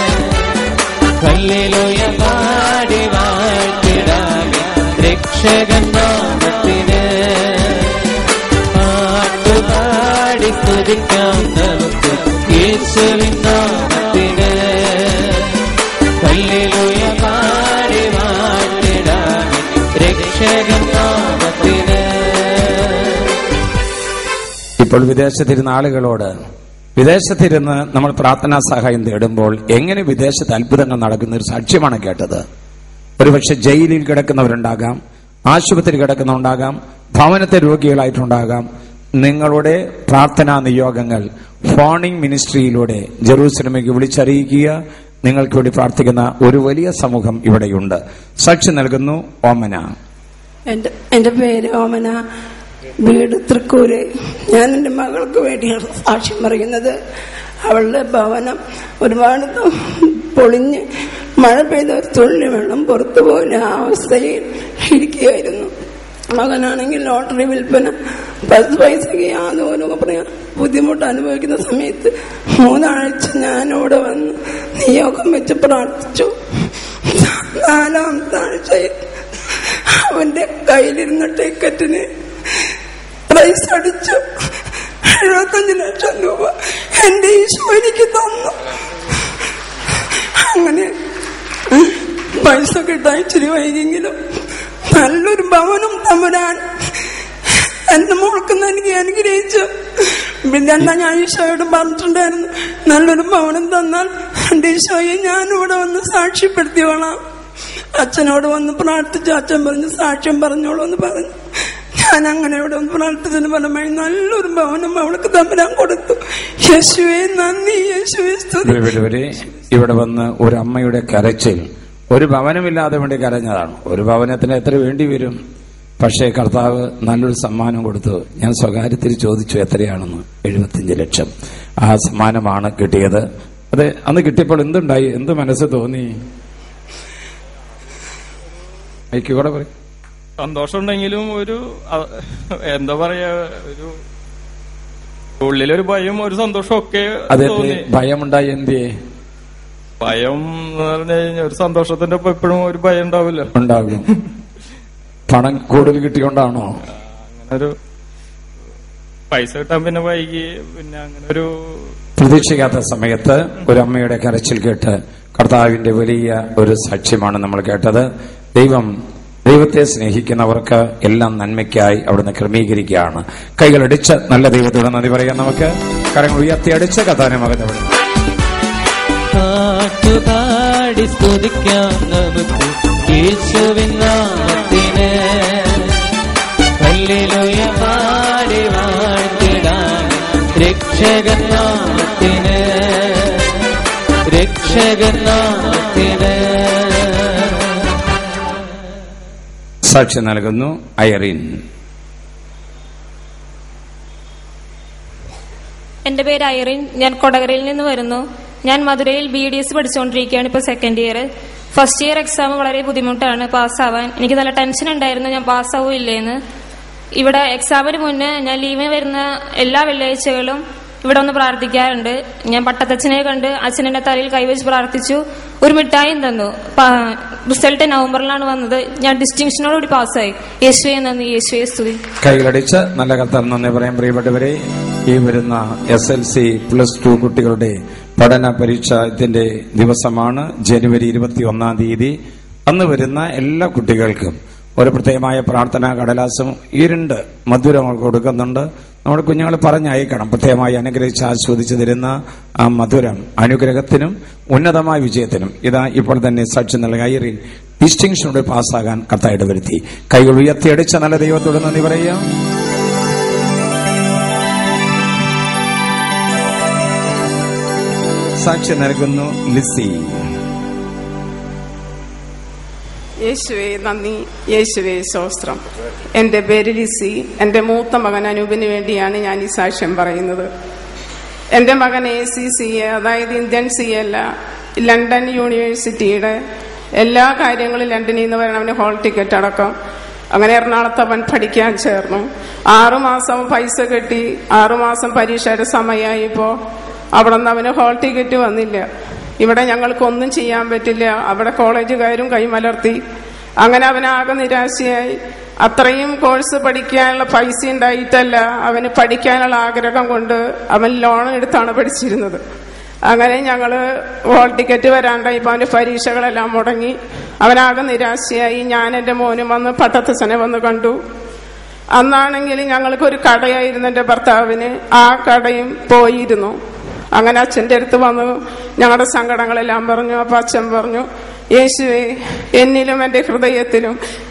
[SPEAKER 3] ഹല്ലേലൂയ പാടി വാഴ്ത്തിടാമേ രക്ഷകൻ നാമത്തിന് പാട്ടുപാടി സ്തുതിക്കാം നമുക്ക് യേശുവിൻ നാമത്തിന് ഹല്ലേലൂയ പാടി വാഴ്ത്തിടാമേ രക്ഷകൻ നാമത്തിന്
[SPEAKER 1] ഇപ്പോൾ വിദേശത്തിരുന്ന ആളുകളോട് വിദേശത്തിരുന്ന് നമ്മൾ പ്രാർത്ഥനാ സഹായം തേടുമ്പോൾ എങ്ങനെ വിദേശത്ത് അത്ഭുതങ്ങൾ നടക്കുന്ന ഒരു സാക്ഷ്യമാണ് കേട്ടത് ഒരുപക്ഷെ ജയിലിൽ കിടക്കുന്നവരുണ്ടാകാം ആശുപത്രി കിടക്കുന്നുണ്ടാകാം ഭവനത്തെ രോഗികളായിട്ടുണ്ടാകാം നിങ്ങളുടെ പ്രാർത്ഥനാ നിയോഗങ്ങൾ ഫോണിംഗ് മിനിസ്ട്രിയിലൂടെ ജെറൂസലമേക്ക് വിളിച്ചറിയിക്കുക നിങ്ങൾക്ക് വേണ്ടി പ്രാർത്ഥിക്കുന്ന ഒരു വലിയ സമൂഹം ഇവിടെയുണ്ട് സാക്ഷി നൽകുന്നു ഓമന
[SPEAKER 9] എന്റെ എന്റെ പേര് ഓമന വീട് തൃക്കൂര് ഞാൻ എന്റെ മകൾക്ക് വേണ്ടിയാണ് സാക്ഷ്യം പറയുന്നത് അവളുടെ ഭവനം ഒരുപാട് ത- പൊളിഞ്ഞ് മഴ പെയ്ത ഒരു തുള്ളി വെള്ളം പുറത്തു പോകുന്ന ആ അവസ്ഥയിൽ ഇരിക്കുകയായിരുന്നു മകനാണെങ്കിൽ ലോട്ടറി വിൽപ്പന പത്ത് പൈസക്ക് യാതൊരു പറയാ ബുദ്ധിമുട്ട് അനുഭവിക്കുന്ന സമയത്ത് മൂന്നാഴ്ച ഞാൻ ഇവിടെ വന്ന് നിയോഗം വെച്ച് പ്രാർത്ഥിച്ചു നാലാമത്തെ ആഴ്ചയിൽ അവന്റെ കയ്യിലിരുന്ന ടിക്കറ്റിന് പ്രൈസ് അടിച്ചു എഴുപത്തഞ്ച് ലക്ഷം രൂപ എന്റെ ഈശോ എനിക്ക് തന്നു അങ്ങനെ പൈസ കിട്ടാൻ ഇച്ചിരി വൈകിയെങ്കിലും നല്ലൊരു ഭവനം തമ്പുരാൻ എന്റെ മോൾക്ക് എനിക്ക് അനുഗ്രഹിച്ചു പിന്നെ എന്താ ഞാൻ ഈശോയോട് പറഞ്ഞിട്ടുണ്ടായിരുന്നു നല്ലൊരു ഭവനം തന്നാൽ എന്റെ ഈശോയെ ഞാനിവിടെ വന്ന് സാക്ഷ്യപ്പെടുത്തിയോളാം അച്ഛനോട് വന്ന് പ്രാർത്ഥിച്ചു അച്ഛൻ പറഞ്ഞു സാക്ഷ്യം പറഞ്ഞോളൂ എന്ന് പറഞ്ഞു ഞാൻ അങ്ങനെ ഇവിടെ വന്ന് പ്രാർത്ഥിച്ചതിന് ഫലമായി നല്ലൊരു ഭവനം അവൾക്ക് തമ്പരാൻ കൊടുത്തു യേശുവേ നന്ദി യേശുവേ സ്തുതി
[SPEAKER 1] പ്രിയപ്പെട്ടവരെ ഇവിടെ വന്ന് ഒരു അമ്മയുടെ കരച്ചിൽ ഒരു ഭവനമില്ലാതെ വേണ്ടി കരഞ്ഞതാണ് ഒരു ഭവനത്തിന് എത്ര വേണ്ടി വരും പക്ഷേ കർത്താവ് നല്ലൊരു സമ്മാനം കൊടുത്തു ഞാൻ സ്വകാര്യത്തിൽ ചോദിച്ചു എത്രയാണെന്ന് എഴുപത്തിയഞ്ച് ലക്ഷം ആ സമ്മാനമാണ് കിട്ടിയത് അത് അന്ന് കിട്ടിയപ്പോൾ എന്തുണ്ടായി എന്ത് മനസ്സ് തോന്നി എനിക്ക് കൂടെ പറയും
[SPEAKER 10] സന്തോഷമുണ്ടെങ്കിലും ഒരു അ- എന്താ പറയാ ഒരു ഉള്ളിലൊരു ഭയം ഒരു സന്തോഷം ഒക്കെ
[SPEAKER 1] അതെ
[SPEAKER 10] തോന്നി
[SPEAKER 1] ഭയമുണ്ടായി എന്തിയെ
[SPEAKER 10] ഭയം എന്ന് പറഞ്ഞു കഴിഞ്ഞാൽ ഒരു സന്തോഷത്തിന്റെ ഒപ്പം എപ്പോഴും ഒരു ഭയം ഉണ്ടാവില്ല
[SPEAKER 1] ഉണ്ടാകും പണം കൂടുതൽ കിട്ടിയോണ്ടാണോ
[SPEAKER 10] അങ്ങനെ ഒരു പൈസ കിട്ടാൻ പിന്നെ വൈകി പിന്നെ അങ്ങനെ ഒരു
[SPEAKER 1] പ്രതീക്ഷിക്കാത്ത സമയത്ത് ഒരു അമ്മയുടെ കരച്ചിൽ കേട്ട് കർത്താവിന്റെ വലിയ ഒരു സാക്ഷ്യമാണ് നമ്മൾ കേട്ടത് ദൈവം ദൈവത്തെ സ്നേഹിക്കുന്നവർക്ക് എല്ലാം നന്മയ്ക്കായി അവിടുന്ന് ക്രമീകരിക്കുകയാണ് കൈകളടിച്ച് നല്ല ദൈവത്തോട് നന്ദി പറയാം നമുക്ക് കരങ്ങൾ ഉയർത്തി അടിച്ച് കഥാനെ മകനവിടെ
[SPEAKER 3] പാട്ടുപാടി സ്തുതിക്കാം നമുക്ക് യേശുവിൻ നാമത്തിന് ഹല്ലേലൂയ പാടി വാഴ്ത്തിടാം രക്ഷകൻ നാമത്തിന് രക്ഷകൻ നാമത്തിന്
[SPEAKER 1] സാക്ഷ്യം നൽകുന്നു ഐറിൻ
[SPEAKER 11] എന്റെ പേര് ഐറിൻ ഞാൻ കൊടകരയിൽ നിന്ന് വരുന്നു ഞാൻ മധുരയിൽ ബി ഡി എസ് പഠിച്ചുകൊണ്ടിരിക്കുകയാണ് ഇപ്പോൾ second year first year exam വളരെ ബുദ്ധിമുട്ടാണ് പാസ്സാവാൻ എനിക്ക് നല്ല ടെൻഷൻ ഉണ്ടായിരുന്നു ഞാൻ പാസ്സാവോ ഇല്ലേന്ന് ഇവിടെ എക്സാമിന് മുന്നേ ഞാൻ ലീവിന് വരുന്ന എല്ലാ വെള്ളിയാഴ്ചകളും ഇവിടെ ഒന്ന് പ്രാർത്ഥിക്കാറുണ്ട് ഞാൻ പട്ടത്തച്ഛനെ കണ്ട് അച്ഛനെ തലയിൽ കൈവച്ച് പ്രാർത്ഥിച്ചു ഒരു മിഠായും തന്നു റിസൾട്ട് നവംബറിലാണ് വന്നത് ഞാൻ ഡിസ്റ്റിങ്ഷനോടുകൂടി പാസ്സായി യേശുവെ നന്ദി യേശുവെ സ്തുതി
[SPEAKER 1] കൈകളടിച്ച് നല്ല കർത്താവ് നന്ദി പറയാൻ പ്രിയപ്പെട്ടവരെ ഈ വരുന്ന S L C plus two കുട്ടികളുടെ പഠന പരീക്ഷത്തിന്റെ ദിവസമാണ് ജനുവരി ഇരുപത്തി ഒന്നാം തീയതി അന്ന് വരുന്ന എല്ലാ കുട്ടികൾക്കും ഒരു പ്രത്യേകമായ പ്രാർത്ഥനാ കടലാസും ഇരുണ്ട് മധുരം കൊടുക്കുന്നുണ്ട് നമ്മുടെ കുഞ്ഞുങ്ങൾ പറഞ്ഞയക്കണം പ്രത്യേകമായി അനുഗ്രഹിച്ച് ആസ്വദിച്ചു തരുന്ന ആ മധുരം അനുഗ്രഹത്തിനും ഉന്നതമായ വിജയത്തിനും ഇതാ ഇപ്പോൾ തന്നെ സാക്ഷി നൽകുക ഐറിൻ ഡിസ്റ്റിങ്ഷനോട് പാസ്സാകാൻ കത്തായിട്ട് വരുത്തി കൈകൾ ഉയർത്തിയടിച്ച നല്ല ദൈവത്തോട് നന്ദി പറയാം സാക്ഷി നൽകുന്നു ലിസി
[SPEAKER 12] യേശുവേ നന്ദി യേശുവേ ശോസ്ത്രം എന്റെ പേര് ലിസി എന്റെ മൂത്ത മകൻ അനൂപിന് വേണ്ടിയാണ് ഞാൻ ഈ സാക്ഷ്യം പറയുന്നത് എന്റെ മകൻ എ സി സി എ അതായത് ഇന്ത്യൻ സി എ അല്ല ലണ്ടൻ യൂണിവേഴ്സിറ്റിയുടെ എല്ലാ കാര്യങ്ങളും ലണ്ടനിൽ നിന്ന് വരണം അവന് ഹോൾ ടിക്കറ്റ് അടക്കം അങ്ങനെ എറണാകുളത്ത് അവൻ പഠിക്കാൻ ചേർന്നു ആറുമാസം പൈസ കെട്ടി ആറുമാസം പരീക്ഷയുടെ സമയമായപ്പോ അവിടെ നിന്ന് അവന് ഹോൾ ടിക്കറ്റ് വന്നില്ല ഇവിടെ ഞങ്ങൾക്കൊന്നും ചെയ്യാൻ പറ്റില്ല അവിടെ കോളേജുകാരും കൈമലർത്തി അങ്ങനെ അവനാകെ നിരാശയായി അത്രയും കോഴ്സ് പഠിക്കാനുള്ള പൈസ ഉണ്ടായിട്ടല്ല അവന് പഠിക്കാനുള്ള ആഗ്രഹം കൊണ്ട് അവൻ ലോൺ എടുത്താണ് പഠിച്ചിരുന്നത് അങ്ങനെ ഞങ്ങള് ഹോൾ ടിക്കറ്റ് വരാണ്ടായി ഇപ്പൊ അവന്റെ പരീക്ഷകളെല്ലാം മുടങ്ങി അവനാകെ നിരാശയായി ഞാൻ എന്റെ മോനും വന്ന് പട്ടത്തച്ഛനെ വന്ന് കണ്ടു അന്നാണെങ്കിൽ ഞങ്ങൾക്ക് ഒരു കടയായിരുന്നു എന്റെ ഭർത്താവിന് ആ കടയും പോയിരുന്നു അങ്ങനെ അച്ഛന്റെ അടുത്ത് വന്നു ഞങ്ങളുടെ സങ്കടങ്ങളെല്ലാം പറഞ്ഞു അപ്പൊ അച്ഛൻ പറഞ്ഞു യേശുവെ എന്നിലും എന്റെ ഹൃദയത്തിലും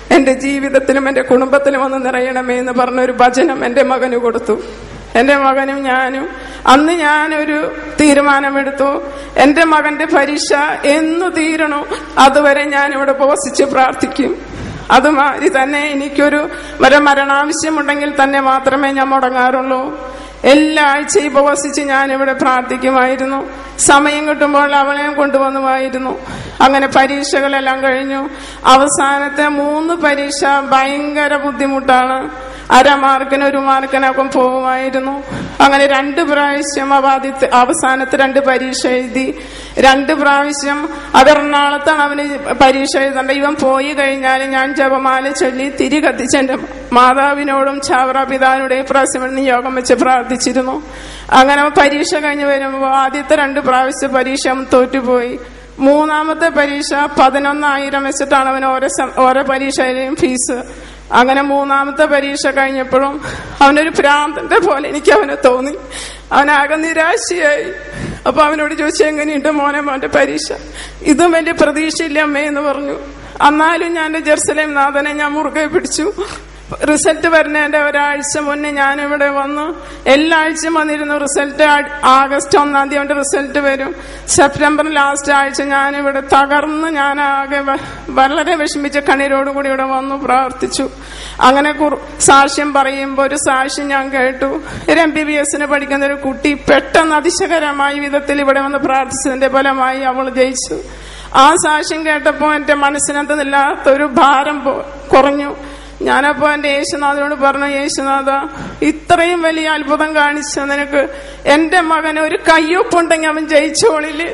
[SPEAKER 12] എന്റെ ജീവിതത്തിലും എന്റെ കുടുംബത്തിലും ഒന്ന് നിറയണമേ എന്ന് പറഞ്ഞൊരു ഭജനം എന്റെ മകന് കൊടുത്തു എന്റെ മകനും ഞാനും അന്ന് ഞാനൊരു തീരുമാനമെടുത്തു എന്റെ മകന്റെ പരീക്ഷ എന്ന് തീരണോ അതുവരെ ഞാൻ ഇവിടെ ഉപവസിച്ച് പ്രാർത്ഥിക്കും അതുമാതിരി തന്നെ എനിക്കൊരു വരെ മരണാവശ്യമുണ്ടെങ്കിൽ തന്നെ മാത്രമേ ഞാൻ മുടങ്ങാറുള്ളൂ എല്ലാ ആഴ്ചയും ഉപവസിച്ച് ഞാൻ ഇവിടെ പ്രാർത്ഥിക്കുമായിരുന്നു സമയം കിട്ടുമ്പോൾ അവളെയും കൊണ്ടുവന്നുമായിരുന്നു അങ്ങനെ പരീക്ഷകളെല്ലാം കഴിഞ്ഞു അവസാനത്തെ മൂന്ന് പരീക്ഷ ഭയങ്കര ബുദ്ധിമുട്ടാണ് അര മാർക്കിന് ഒരു മാർക്കിനൊക്കെ പോകുമായിരുന്നു അങ്ങനെ രണ്ട് പ്രാവശ്യം അവ ആദ്യത്തെ അവസാനത്തെ രണ്ട് പരീക്ഷ എഴുതി രണ്ട് പ്രാവശ്യം അത് എറണാകുളത്താണ് അവന് പരീക്ഷ എഴുതേണ്ട ഇവൻ പോയി കഴിഞ്ഞാൽ ഞാൻ ജപമാല ചൊല്ലി തിരി കത്തിച്ച് എന്റെ മാതാവിനോടും ചാവറ പിതാവിനോടും പ്രാവശ്യം നിയോഗം വെച്ച് പ്രാർത്ഥിച്ചിരുന്നു അങ്ങനെ അവൻ പരീക്ഷ കഴിഞ്ഞ് വരുമ്പോൾ ആദ്യത്തെ രണ്ട് പ്രാവശ്യം പരീക്ഷ അവൻ തോറ്റുപോയി മൂന്നാമത്തെ പരീക്ഷ പതിനൊന്നായിരം വെച്ചിട്ടാണ് അവൻ ഓരോ സം- ഓരോ പരീക്ഷയിലെയും ഫീസ് അങ്ങനെ മൂന്നാമത്തെ പരീക്ഷ കഴിഞ്ഞപ്പോഴും അവനൊരു ഭ്രാന്തന്റെ പോലെ എനിക്ക് അവനെ തോന്നി അവനാകെ നിരാശയായി അപ്പൊ അവനോട് ചോദിച്ചു എങ്ങനെയുണ്ട് മോനെ മോന്റെ പരീക്ഷ ഇതും വലിയ പ്രതീക്ഷയില്ല അമ്മേ എന്ന് പറഞ്ഞു എന്നാലും ഞാൻ എന്റെ ജെറുസലേം നാഥനെ ഞാൻ മുറുകെ പിടിച്ചു റിസൾട്ട് വരുന്നതിന്റെ ഒരാഴ്ച മുന്നേ ഞാൻ ഇവിടെ വന്നു എല്ലാ ആഴ്ചയും വന്നിരുന്നു റിസൾട്ട് ആഗസ്റ്റ് ഒന്നാം തീയതി അവന്റെ റിസൾട്ട് വരും സെപ്റ്റംബർ ലാസ്റ്റ് ആഴ്ച ഞാൻ ഇവിടെ തകർന്ന് ഞാൻ ആകെ വ- വളരെ വിഷമിച്ച കണ്ണീരോടുകൂടി ഇവിടെ വന്നു പ്രാർത്ഥിച്ചു അങ്ങനെ കുറു- സാക്ഷ്യം പറയുമ്പോൾ ഒരു സാക്ഷ്യം ഞാൻ കേട്ടു ഒരു എം ബി ബി എസിന് പഠിക്കുന്ന ഒരു കുട്ടി പെട്ടെന്ന് അതിശയകരമായ വിധത്തിൽ ഇവിടെ വന്ന് പ്രാർത്ഥിച്ചതിന്റെ ഫലമായി അവൾ ജയിച്ചു ആ സാക്ഷ്യം കേട്ടപ്പോൾ എന്റെ മനസ്സിനകത്തില്ലാത്ത ഒരു ഭാരം പോ- കുറഞ്ഞു ഞാനപ്പോ എന്റെ യേശുനാഥനോട് പറഞ്ഞു യേശുനാഥ ഇത്രയും വലിയ അത്ഭുതം കാണിച്ച നിനക്ക് എന്റെ മകന് ഒരു കയ്യൊപ്പുണ്ടെങ്കിൽ അവൻ ജയിച്ചോളില്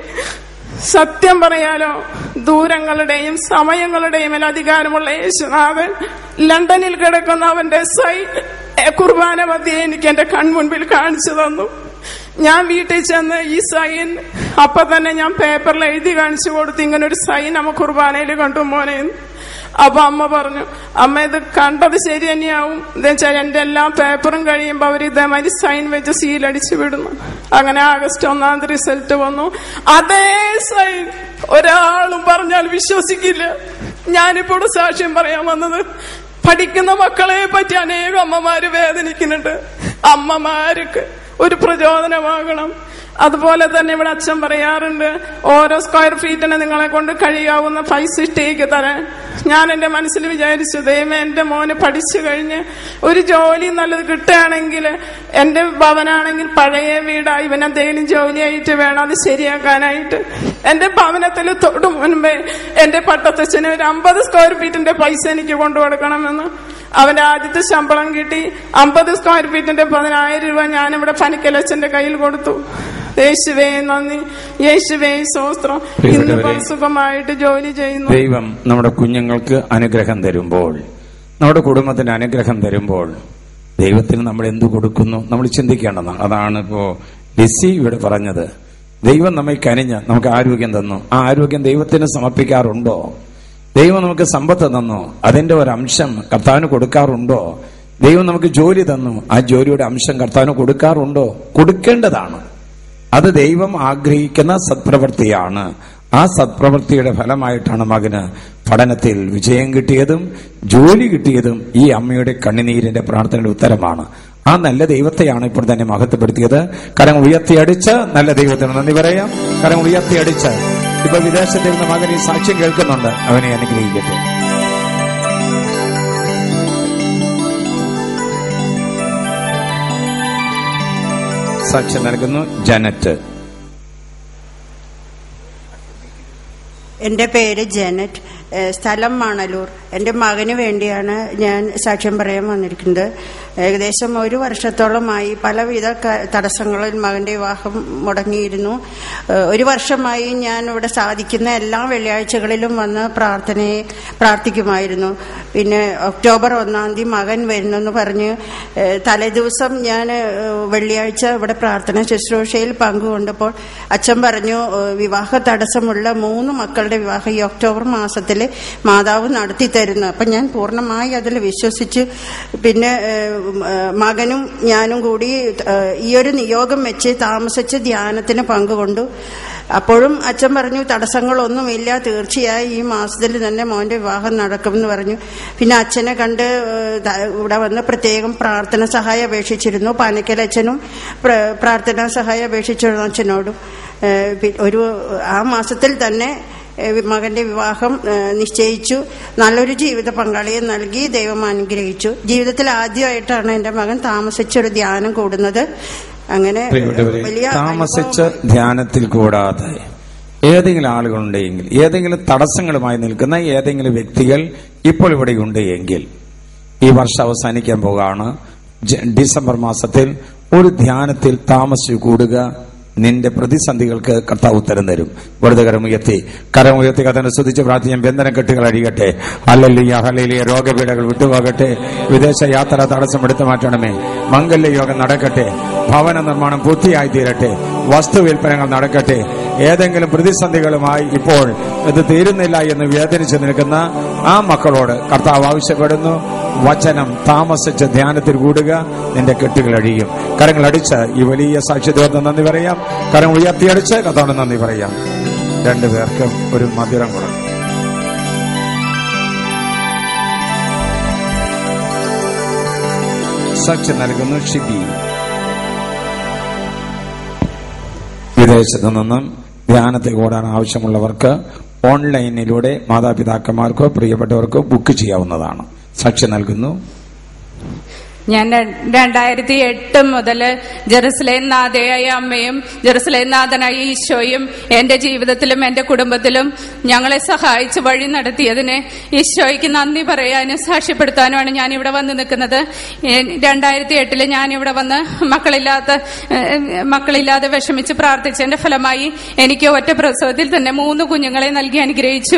[SPEAKER 12] സത്യം പറയാലോ ദൂരങ്ങളുടെയും സമയങ്ങളുടെയും മേൽ അധികാരമുള്ള യേശുനാഥൻ ലണ്ടനിൽ കിടക്കുന്ന അവന്റെ സൈ കുർബാന മധ്യേ എനിക്ക് എന്റെ കൺമുൻപിൽ കാണിച്ചു തന്നു ഞാൻ വീട്ടിൽ ചെന്ന് ഈ സൈൻ അപ്പൊ തന്നെ ഞാൻ പേപ്പറിൽ എഴുതി കാണിച്ചു കൊടുത്തു ഇങ്ങനെ ഒരു സൈൻ നമ്മ കുർബാനയിൽ കണ്ടു മോനെ എന്ന്. അപ്പൊ അമ്മ പറഞ്ഞു അമ്മ ഇത് കണ്ടത് ശരി തന്നെയാവും എന്താ വെച്ചാൽ എന്റെ എല്ലാ പേപ്പറും കഴിയുമ്പോ അവർ ഇതേമാതിരി സൈൻ വെച്ച് സീലടിച്ചു വിടുന്നു അങ്ങനെ ആഗസ്റ്റ് ഒന്നാം തീയതി റിസൾട്ട് വന്നു അതേ സൈൻ ഒരാളും പറഞ്ഞാൽ വിശ്വസിക്കില്ല ഞാനിപ്പോ ഇവിടെ സാക്ഷ്യം പറയാൻ വന്നത് പഠിക്കുന്ന മക്കളെ പറ്റി അനേകം അമ്മമാര് വേദനിക്കുന്നുണ്ട് അമ്മമാർക്ക് ഒരു പ്രചോദനമാകണം അതുപോലെ തന്നെ ഇവിടെ അച്ഛൻ പറയാറുണ്ട് ഓരോ സ്ക്വയർ ഫീറ്റിന് നിങ്ങളെ കൊണ്ട് കഴിയാവുന്ന പൈസ ഇട്ടേക്ക് തരാൻ ഞാൻ എന്റെ മനസ്സിൽ വിചാരിച്ചു ദൈവം എന്റെ മോന് പഠിച്ചു കഴിഞ്ഞ് ഒരു ജോലി നല്ലത് കിട്ടുകയാണെങ്കിൽ എന്റെ ഭവനാണെങ്കിൽ പഴയ വീടായി ഇവൻ എന്തെങ്കിലും ജോലിയായിട്ട് വേണം അത് ശരിയാക്കാനായിട്ട് എന്റെ ഭവനത്തിൽ തൊട്ട് മുൻപേ എന്റെ പട്ടത്തച്ഛന് ഒരു അമ്പത് സ്ക്വയർ ഫീറ്റിന്റെ പൈസ എനിക്ക് കൊണ്ടുകൊടുക്കണമെന്ന് അവന്റെ ആദ്യത്തെ ശമ്പളം കിട്ടി അമ്പത് സ്ക്വയർ ഫീറ്റിന്റെ പതിനായിരം രൂപ ഞാനിവിടെ പനിക്കലച്ചന്റെ കയ്യിൽ കൊടുത്തു യേശുവേ നന്ദി യേശുവേ സ്വസ്ത്രം ഇന്ന്
[SPEAKER 1] പ്രിയപ്പെട്ടവരെ,
[SPEAKER 12] സുഖമായിട്ട് ജോലി ചെയ്യുന്നു
[SPEAKER 1] ദൈവം നമ്മുടെ കുഞ്ഞുങ്ങൾക്ക് അനുഗ്രഹം തരുമ്പോൾ നമ്മുടെ കുടുംബത്തിന് അനുഗ്രഹം തരുമ്പോൾ ദൈവത്തിന് നമ്മൾ എന്തു കൊടുക്കുന്നു നമ്മൾ ചിന്തിക്കേണ്ടതാണ് അതാണ് ഇപ്പോ ലിസി ഇവിടെ പറഞ്ഞത് ദൈവം നമ്മെ കനിഞ്ഞ് നമുക്ക് ആരോഗ്യം തന്നു ആ ആരോഗ്യം ദൈവത്തിന് സമർപ്പിക്കാറുണ്ടോ ദൈവം നമുക്ക് സമ്പത്ത് തന്നു അതിന്റെ ഒരു അംശം കർത്താവിന് കൊടുക്കാറുണ്ടോ ദൈവം നമുക്ക് ജോലി തന്നു ആ ജോലിയുടെ അംശം കർത്താവിന് കൊടുക്കാറുണ്ടോ കൊടുക്കേണ്ടതാണ് അത് ദൈവം ആഗ്രഹിക്കുന്ന സത്പ്രവൃത്തിയാണ് ആ സത്പ്രവൃത്തിയുടെ ഫലമായിട്ടാണ് മകന് പഠനത്തിൽ വിജയം കിട്ടിയതും ജോലി കിട്ടിയതും ഈ അമ്മയുടെ കണ്ണുനീരിന്റെ പ്രാർത്ഥനയുടെ ഉത്തരമാണ് ആ നല്ല ദൈവത്തെയാണ് ഇപ്പോൾ തന്നെ മഹത്വപ്പെടുത്തിയത് കരം ഉയർത്തിയടിച്ച് നല്ല ദൈവത്തിന് നന്ദി പറയാം കരം ഉയർത്തിയടിച്ച് ഇപ്പൊ വിദേശത്തിൽ നിന്ന് മകൻ ഈ സാക്ഷ്യം കേൾക്കുന്നുണ്ട് അവനെ അനുഗ്രഹിക്കട്ടെ സാക്ഷ്യം നൽകുന്നു ജനറ്റ്
[SPEAKER 13] എൻ്റെ പേര് ജനറ്റ് ഏഹ് സ്ഥലം മണലൂർ എൻ്റെ മകന് വേണ്ടിയാണ് ഞാൻ സാക്ഷ്യം പറയാൻ വന്നിരിക്കുന്നത് ഏകദേശം ഒരു വർഷത്തോളമായി പലവിധ ക- തടസ്സങ്ങളിൽ മകൻ്റെ വിവാഹം മുടങ്ങിയിരുന്നു ഏഹ് ഒരു വർഷമായി ഞാൻ ഇവിടെ സാധിക്കുന്ന എല്ലാ വെള്ളിയാഴ്ചകളിലും വന്ന് പ്രാർത്ഥനയെ പ്രാർത്ഥിക്കുമായിരുന്നു പിന്നെ ഒക്ടോബർ ഒന്നാം തീയതി മകൻ വരുന്നെന്ന് പറഞ്ഞ് ഏഹ് തലേദിവസം ഞാൻ ഏഹ് വെള്ളിയാഴ്ച ഇവിടെ പ്രാർത്ഥന ശുശ്രൂഷയിൽ പങ്കുകൊണ്ടപ്പോൾ അച്ഛൻ പറഞ്ഞു ഏഹ് വിവാഹ തടസ്സമുള്ള മൂന്ന് മക്കളുടെ വിവാഹം ഈ ഒക്ടോബർ മാസത്തിൽ മാതാവ് നടത്തി തരുന്നു അപ്പം ഞാൻ പൂർണ്ണമായി അതിൽ വിശ്വസിച്ച് പിന്നെ ഏഹ്, ഏഹ്, മകനും ഞാനും കൂടി ഏഹ്, ഈ ഒരു നിയോഗം വെച്ച് താമസിച്ച് ധ്യാനത്തിന് പങ്കുകൊണ്ടു അപ്പോഴും അച്ഛൻ പറഞ്ഞു തടസ്സങ്ങളൊന്നുമില്ല തീർച്ചയായും ഈ മാസത്തിൽ തന്നെ മോന്റെ വിവാഹം നടക്കുമെന്ന് പറഞ്ഞു പിന്നെ അച്ഛനെ കണ്ട് ഏഹ്, ത- ഇവിടെ വന്ന് പ്രത്യേകം പ്രാർത്ഥന സഹായം അപേക്ഷിച്ചിരുന്നു പാനക്കൽ അച്ഛനും പ്ര- പ്രാർത്ഥനാ സഹായം അപേക്ഷിച്ചിരുന്നു അച്ഛനോടും ഏഹ്, പി- ഒരു ആ മാസത്തിൽ തന്നെ ഏഹ്, മകന്റെ വിവാഹം ഏഹ്, നിശ്ചയിച്ചു നല്ലൊരു ജീവിത പങ്കാളിയെ നൽകി ദൈവം അനുഗ്രഹിച്ചു ജീവിതത്തിൽ ആദ്യമായിട്ടാണ് എന്റെ മകൻ താമസിച്ചൊരു ധ്യാനം കൂടുന്നത് അങ്ങനെ
[SPEAKER 1] പ്രിയപ്പെട്ടവരെ
[SPEAKER 13] വലിയ
[SPEAKER 1] താമസിച്ച് ധ്യാനത്തിൽ കൂടാതെ ഏതെങ്കിലും ആളുകളുണ്ടെങ്കിൽ ഏതെങ്കിലും തടസ്സങ്ങളുമായി നിൽക്കുന്ന ഏതെങ്കിലും വ്യക്തികൾ ഇപ്പോൾ ഇവിടെ ഉണ്ട് എങ്കിൽ ഈ വർഷം അവസാനിക്കാൻ പോകാണ് ജ- ഡിസംബർ മാസത്തിൽ ഒരു ധ്യാനത്തിൽ താമസിച്ചു കൂടുക നിന്റെ പ്രതിസന്ധികൾക്ക് കർത്താവ് ഉത്തരം തരും വെറുതെ കരമുയർത്തി കരമുയർത്തി കഥനെ സ്തുതിച്ച് പ്രാർത്ഥിക്കാൻ ബന്ധന കെട്ടുകൾ അഴിയട്ടെ അല്ലല്ലിയ ഹലലിയ രോഗപീഠകൾ വിട്ടുപോകട്ടെ വിദേശ യാത്ര തടസ്സം എടുത്തു മാറ്റണമേ മംഗല്യ യോഗം നടക്കട്ടെ ഭവന നിർമ്മാണം പൂർത്തിയായി തീരട്ടെ വസ്തുവിൽപ്പനകൾ നടക്കട്ടെ ഏതെങ്കിലും പ്രതിസന്ധികളുമായി ഇപ്പോൾ ഇത് തീരുന്നില്ല എന്ന് വേദനിച്ച് നിൽക്കുന്ന ആ മക്കളോട് കർത്താവ് ആവശ്യപ്പെടുന്നു വചനം താമസിച്ച് ധ്യാനത്തിൽ കൂടുക നിന്റെ കെട്ടുകൾ അഴിയും കരങ്ങൾ അടിച്ച് ഈ വലിയ സാക്ഷ്യത്തോട് നന്ദി പറയാം കരങ്ങൾ ഉയർത്തിയടിച്ച് കർത്താവിന് നന്ദി പറയാം രണ്ടുപേർക്കും ഒരു മധുരം കൊടുക്കും സാക്ഷ്യം നൽകുന്നു ഷിബി വിദേശത്തു നിന്നും ധ്യാനത്തിൽ കൂടാൻ ആവശ്യമുള്ളവർക്ക് ഓൺലൈനിലൂടെ മാതാപിതാക്കന്മാർക്കോ പ്രിയപ്പെട്ടവർക്കോ ബുക്ക് ചെയ്യാവുന്നതാണ് സാക്ഷ്യം നൽകുന്നു
[SPEAKER 14] ഞാൻ രണ്ടായിരത്തി എട്ട് മുതൽ ജെറുസലേം നാഥയായ അമ്മയും ജെറുസലേം നാഥനായ ഈശോയും എന്റെ ജീവിതത്തിലും എന്റെ കുടുംബത്തിലും ഞങ്ങളെ സഹായിച്ച് വഴി നടത്തിയതിന് ഈശോയ്ക്ക് നന്ദി പറയാനും സാക്ഷ്യപ്പെടുത്താനുമാണ് ഞാൻ ഇവിടെ വന്ന് നിൽക്കുന്നത് രണ്ടായിരത്തി എട്ടില് ഞാൻ ഇവിടെ വന്ന് മക്കളില്ലാത്ത ഏഹ്, മക്കളില്ലാതെ വിഷമിച്ച് പ്രാർത്ഥിച്ചതിന്റെ ഫലമായി എനിക്ക് ഒറ്റ പ്രസവത്തിൽ തന്നെ മൂന്ന് കുഞ്ഞുങ്ങളെ നൽകി അനുഗ്രഹിച്ചു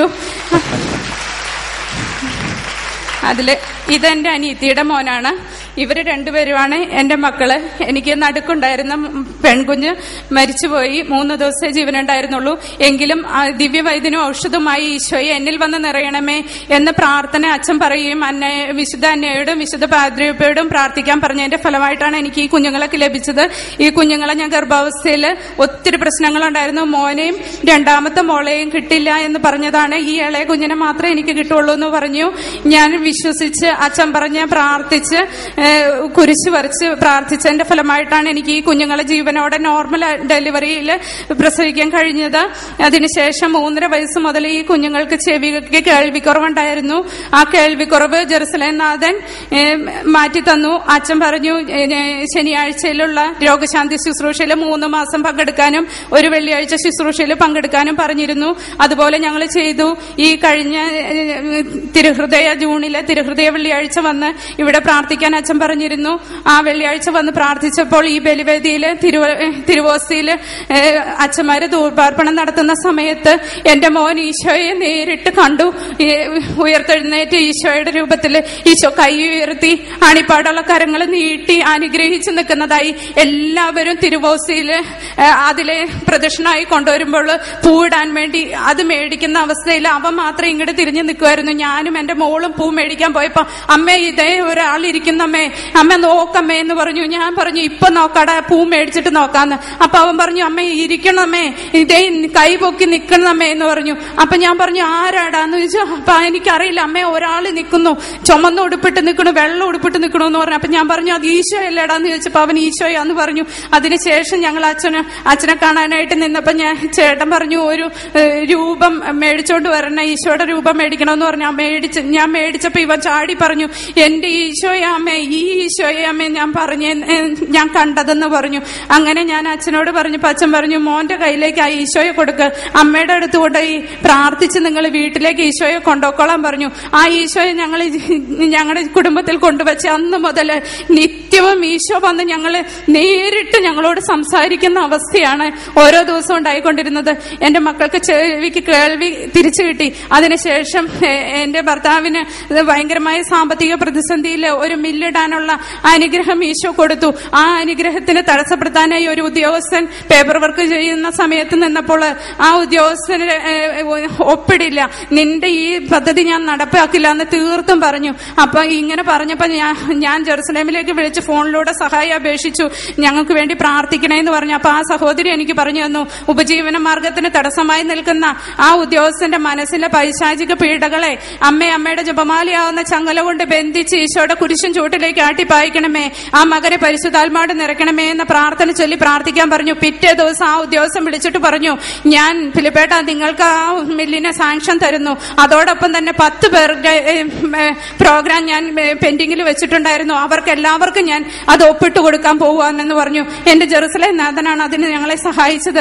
[SPEAKER 14] അതില് ഇതെന്റെ അനിയത്തിയുടെ മോനാണ് ഇവര് രണ്ടുപേരുമാണ് എന്റെ മക്കള് എനിക്ക് നടുക്കുണ്ടായിരുന്ന പെൺകുഞ്ഞ് മരിച്ചുപോയി മൂന്ന് ദിവസമേ ജീവനുണ്ടായിരുന്നുള്ളൂ എങ്കിലും ആ ദിവ്യവൈദ്യനും ഔഷധമായി ഈശോയെ എന്നിൽ വന്ന് നിറയണമേ എന്ന് പ്രാർത്ഥന അച്ഛൻ പറയുകയും അന്ന വിശുദ്ധ അന്നയോടും വിശുദ്ധ പാദ്രിയപ്പയോടും പ്രാർത്ഥിക്കാൻ പറഞ്ഞതിന്റെ ഫലമായിട്ടാണ് എനിക്ക് ഈ കുഞ്ഞുങ്ങളൊക്കെ ലഭിച്ചത് ഈ കുഞ്ഞുങ്ങളെ ഞാൻ ഗർഭാവസ്ഥയിൽ ഒത്തിരി പ്രശ്നങ്ങളുണ്ടായിരുന്നു മോനെയും രണ്ടാമത്തെ മോളെയും കിട്ടില്ല എന്ന് പറഞ്ഞതാണ് ഈ ഇളയ കുഞ്ഞിനെ മാത്രമേ എനിക്ക് കിട്ടുള്ളൂ എന്ന് പറഞ്ഞു ഞാൻ വിശ്വസിച്ച് അച്ഛൻ പറഞ്ഞ് പ്രാർത്ഥിച്ച് ഏഹ്, കുരിശ് വരച്ച് പ്രാർത്ഥിച്ചതിന്റെ ഫലമായിട്ടാണ് എനിക്ക് ഈ കുഞ്ഞുങ്ങളെ ജീവനോടെ നോർമൽ ഡെലിവറിയിൽ പ്രസവിക്കാൻ കഴിഞ്ഞത് അതിനുശേഷം മൂന്നര വയസ്സ് മുതൽ ഈ കുഞ്ഞുങ്ങൾക്ക് ചെവിക്ക് കേൾവിക്കുറവുണ്ടായിരുന്നു ആ കേൾവിക്കുറവ് ജെറുസലേം നാഥൻ ഏഹ്, മാറ്റി തന്നു അച്ഛൻ പറഞ്ഞു ഏഹ്, ശനിയാഴ്ചയിലുള്ള രോഗശാന്തി ശുശ്രൂഷയിൽ മൂന്ന് മാസം പങ്കെടുക്കാനും ഒരു വെള്ളിയാഴ്ച ശുശ്രൂഷയിൽ പങ്കെടുക്കാനും പറഞ്ഞിരുന്നു അതുപോലെ ഞങ്ങൾ ചെയ്തു ഈ കഴിഞ്ഞ ഏഹ്, തിരുഹൃദയ ജൂണിലെ തിരുഹൃദയ വെള്ളിയാഴ്ച വന്ന് ഇവിടെ പ്രാർത്ഥിക്കാൻ അച്ഛൻ പറഞ്ഞിരുന്നു ആ വെള്ളിയാഴ്ച വന്ന് പ്രാർത്ഥിച്ചപ്പോൾ ഈ ബലിവേദിയിൽ തിരുവ തിരുവോസ്തിയിൽ അച്ഛന്മാര് ധൂർപ്പാർപ്പണം നടത്തുന്ന സമയത്ത് എന്റെ മോൻ ഈശോയെ നേരിട്ട് കണ്ടു ഈ ഉയർത്തെഴുന്നേറ്റ് ഈശോയുടെ രൂപത്തിൽ ഈശോ കൈ ഉയർത്തി അണിപ്പാടുള്ള കരങ്ങൾ നീട്ടി അനുഗ്രഹിച്ചു നിൽക്കുന്നതായി എല്ലാവരും തിരുവോസ്തിയില് അതിലെ പ്രദക്ഷിണമായി കൊണ്ടുവരുമ്പോൾ പൂവിടാൻ വേണ്ടി അത് മേടിക്കുന്ന അവസ്ഥയിൽ അവ മാത്രം ഇങ്ങോട്ട് തിരിഞ്ഞു നിൽക്കുമായിരുന്നു ഞാനും എന്റെ മോളും പൂ മേടിക്കാൻ പോയപ്പോ അമ്മേ ഇതേ ഒരാൾ ഇരിക്കുന്നമ്മേ അമ്മ നോക്കമ്മേ എന്ന് പറഞ്ഞു ഞാൻ പറഞ്ഞു ഇപ്പൊ നോക്കാടാ പൂ മേടിച്ചിട്ട് നോക്കാന്ന് അപ്പൊ അവൻ പറഞ്ഞു അമ്മ ഇരിക്കണമേ ഇതേ കൈ പൊക്കി നിക്കണമേ എന്ന് പറഞ്ഞു അപ്പൊ ഞാൻ പറഞ്ഞു ആരാടാന്ന് ചോദിച്ചു അപ്പൊ എനിക്കറിയില്ല അമ്മേ ഒരാൾ നിൽക്കുന്നു ചുമന്ന ഉടുപ്പിട്ട് നിൽക്കണു വെള്ളം ഉടുപ്പിട്ട് നിൽക്കണു എന്ന് പറഞ്ഞു അപ്പൊ ഞാൻ പറഞ്ഞു അത് ഈശോ അല്ലേടാന്ന് ചോദിച്ചപ്പോ അവൻ ഈശോയാന്ന് പറഞ്ഞു അതിനുശേഷം ഞങ്ങൾ അച്ഛന് അച്ഛനെ കാണാനായിട്ട് നിന്നപ്പോ ഞാൻ ചേട്ടൻ പറഞ്ഞു ഒരു ഏഹ്, രൂപം മേടിച്ചോണ്ട് വരണ ഈശോയുടെ രൂപം മേടിക്കണമെന്ന് പറഞ്ഞു ആ മേടിച്ച് ഞാൻ മേടിച്ചപ്പോ ഇവ ചാടി പറഞ്ഞു എന്റെ ഈശോയെ അമ്മേ ഈ ഈശോയെ അമ്മേ ഞാൻ പറഞ്ഞ ഞാൻ കണ്ടതെന്ന് പറഞ്ഞു അങ്ങനെ ഞാൻ അച്ഛനോട് പറഞ്ഞപ്പോ അച്ഛൻ പറഞ്ഞു മോന്റെ കയ്യിലേക്ക് ആ ഈശോയെ കൊടുക്ക് അമ്മയുടെ അടുത്ത് കൊണ്ടുപോയി പ്രാർത്ഥിച്ച് നിങ്ങൾ വീട്ടിലേക്ക് ഈശോയെ കൊണ്ടുപോക്കോളാൻ പറഞ്ഞു ആ ഈശോയെ ഞങ്ങൾ ഞങ്ങളുടെ കുടുംബത്തിൽ കൊണ്ടുവച്ച് അന്ന് മുതൽ നിത്യവും ഈശോ വന്ന് ഞങ്ങള് നേരിട്ട് ഞങ്ങളോട് സംസാരിക്കുന്ന അവസ്ഥയാണ് ഓരോ ദിവസവും ഉണ്ടായിക്കൊണ്ടിരുന്നത് എന്റെ മക്കൾക്ക് ചെവിക്ക് കേൾവി തിരിച്ചു കിട്ടി അതിനുശേഷം എ- എന്റെ ഭർത്താവിന് ഇത് ഭയങ്കരമായ സാമ്പത്തിക പ്രതിസന്ധിയിൽ ഒരു മില്ലിടാനുള്ള അനുഗ്രഹം ഈശോ കൊടുത്തു ആ അനുഗ്രഹത്തിന് തടസ്സപ്പെടുത്താനായി ഒരു ഉദ്യോഗസ്ഥൻ പേപ്പർ വർക്ക് ചെയ്യുന്ന സമയത്ത് നിന്നപ്പോൾ ആ ഉദ്യോഗസ്ഥന് ഏഹ്, ഒപ്പിടില്ല നിന്റെ ഈ പദ്ധതി ഞാൻ നടപ്പാക്കില്ല എന്ന് തീർത്തും പറഞ്ഞു അപ്പൊ ഇങ്ങനെ പറഞ്ഞപ്പോ ഞാൻ ഞാൻ ജെറുസലേമിലേക്ക് വിളിച്ച് ഫോണിലൂടെ സഹായം അപേക്ഷിച്ചു ഞങ്ങൾക്ക് വേണ്ടി പ്രാർത്ഥിക്കണേ എന്ന് പറഞ്ഞു അപ്പൊ ആ സഹോദരി എനിക്ക് പറഞ്ഞു തന്നു ഉപജീവന മാർഗത്തിന് തടസ്സമായി നിൽക്കുന്ന ആ ഉദ്യോഗസ്ഥന്റെ മനസ്സിലെ പൈശാചിക പീഡകളെ അമ്മേ അമ്മയുടെ ജപമാലയാവുന്ന ചങ്ങല കൊണ്ട് ബന്ധിച്ച് ഈശോയുടെ കുരിശും ചൂട്ടിലേക്ക് ആട്ടിപ്പായിക്കണമേ ആ മകരെ പരിശുദ്ധാത്മാട് നിറയ്ക്കണമേ എന്ന പ്രാർത്ഥന ചൊല്ലി പ്രാർത്ഥിക്കാൻ പറഞ്ഞു പിറ്റേ ദിവസം ആ ഉദ്യോഗസ്ഥൻ വിളിച്ചിട്ട് പറഞ്ഞു ഞാൻ ഫിലിപ്പേട്ട നിങ്ങൾക്ക് ആ മില്ലിനെ സാങ്ഷൻ തരുന്നു അതോടൊപ്പം തന്നെ പത്ത് പേർക്ക് പ്രോഗ്രാം ഞാൻ പെൻഡിങ്ങിൽ വെച്ചിട്ടുണ്ടായിരുന്നു അവർക്ക് എല്ലാവർക്കും ഞാൻ അത് ഒപ്പിട്ട് കൊടുക്കാൻ പോവാന്നെന്ന് പറഞ്ഞു എന്റെ ജെറുസലേം നാഥനാണ് അതിന് ഞങ്ങളെ സഹായിച്ചത്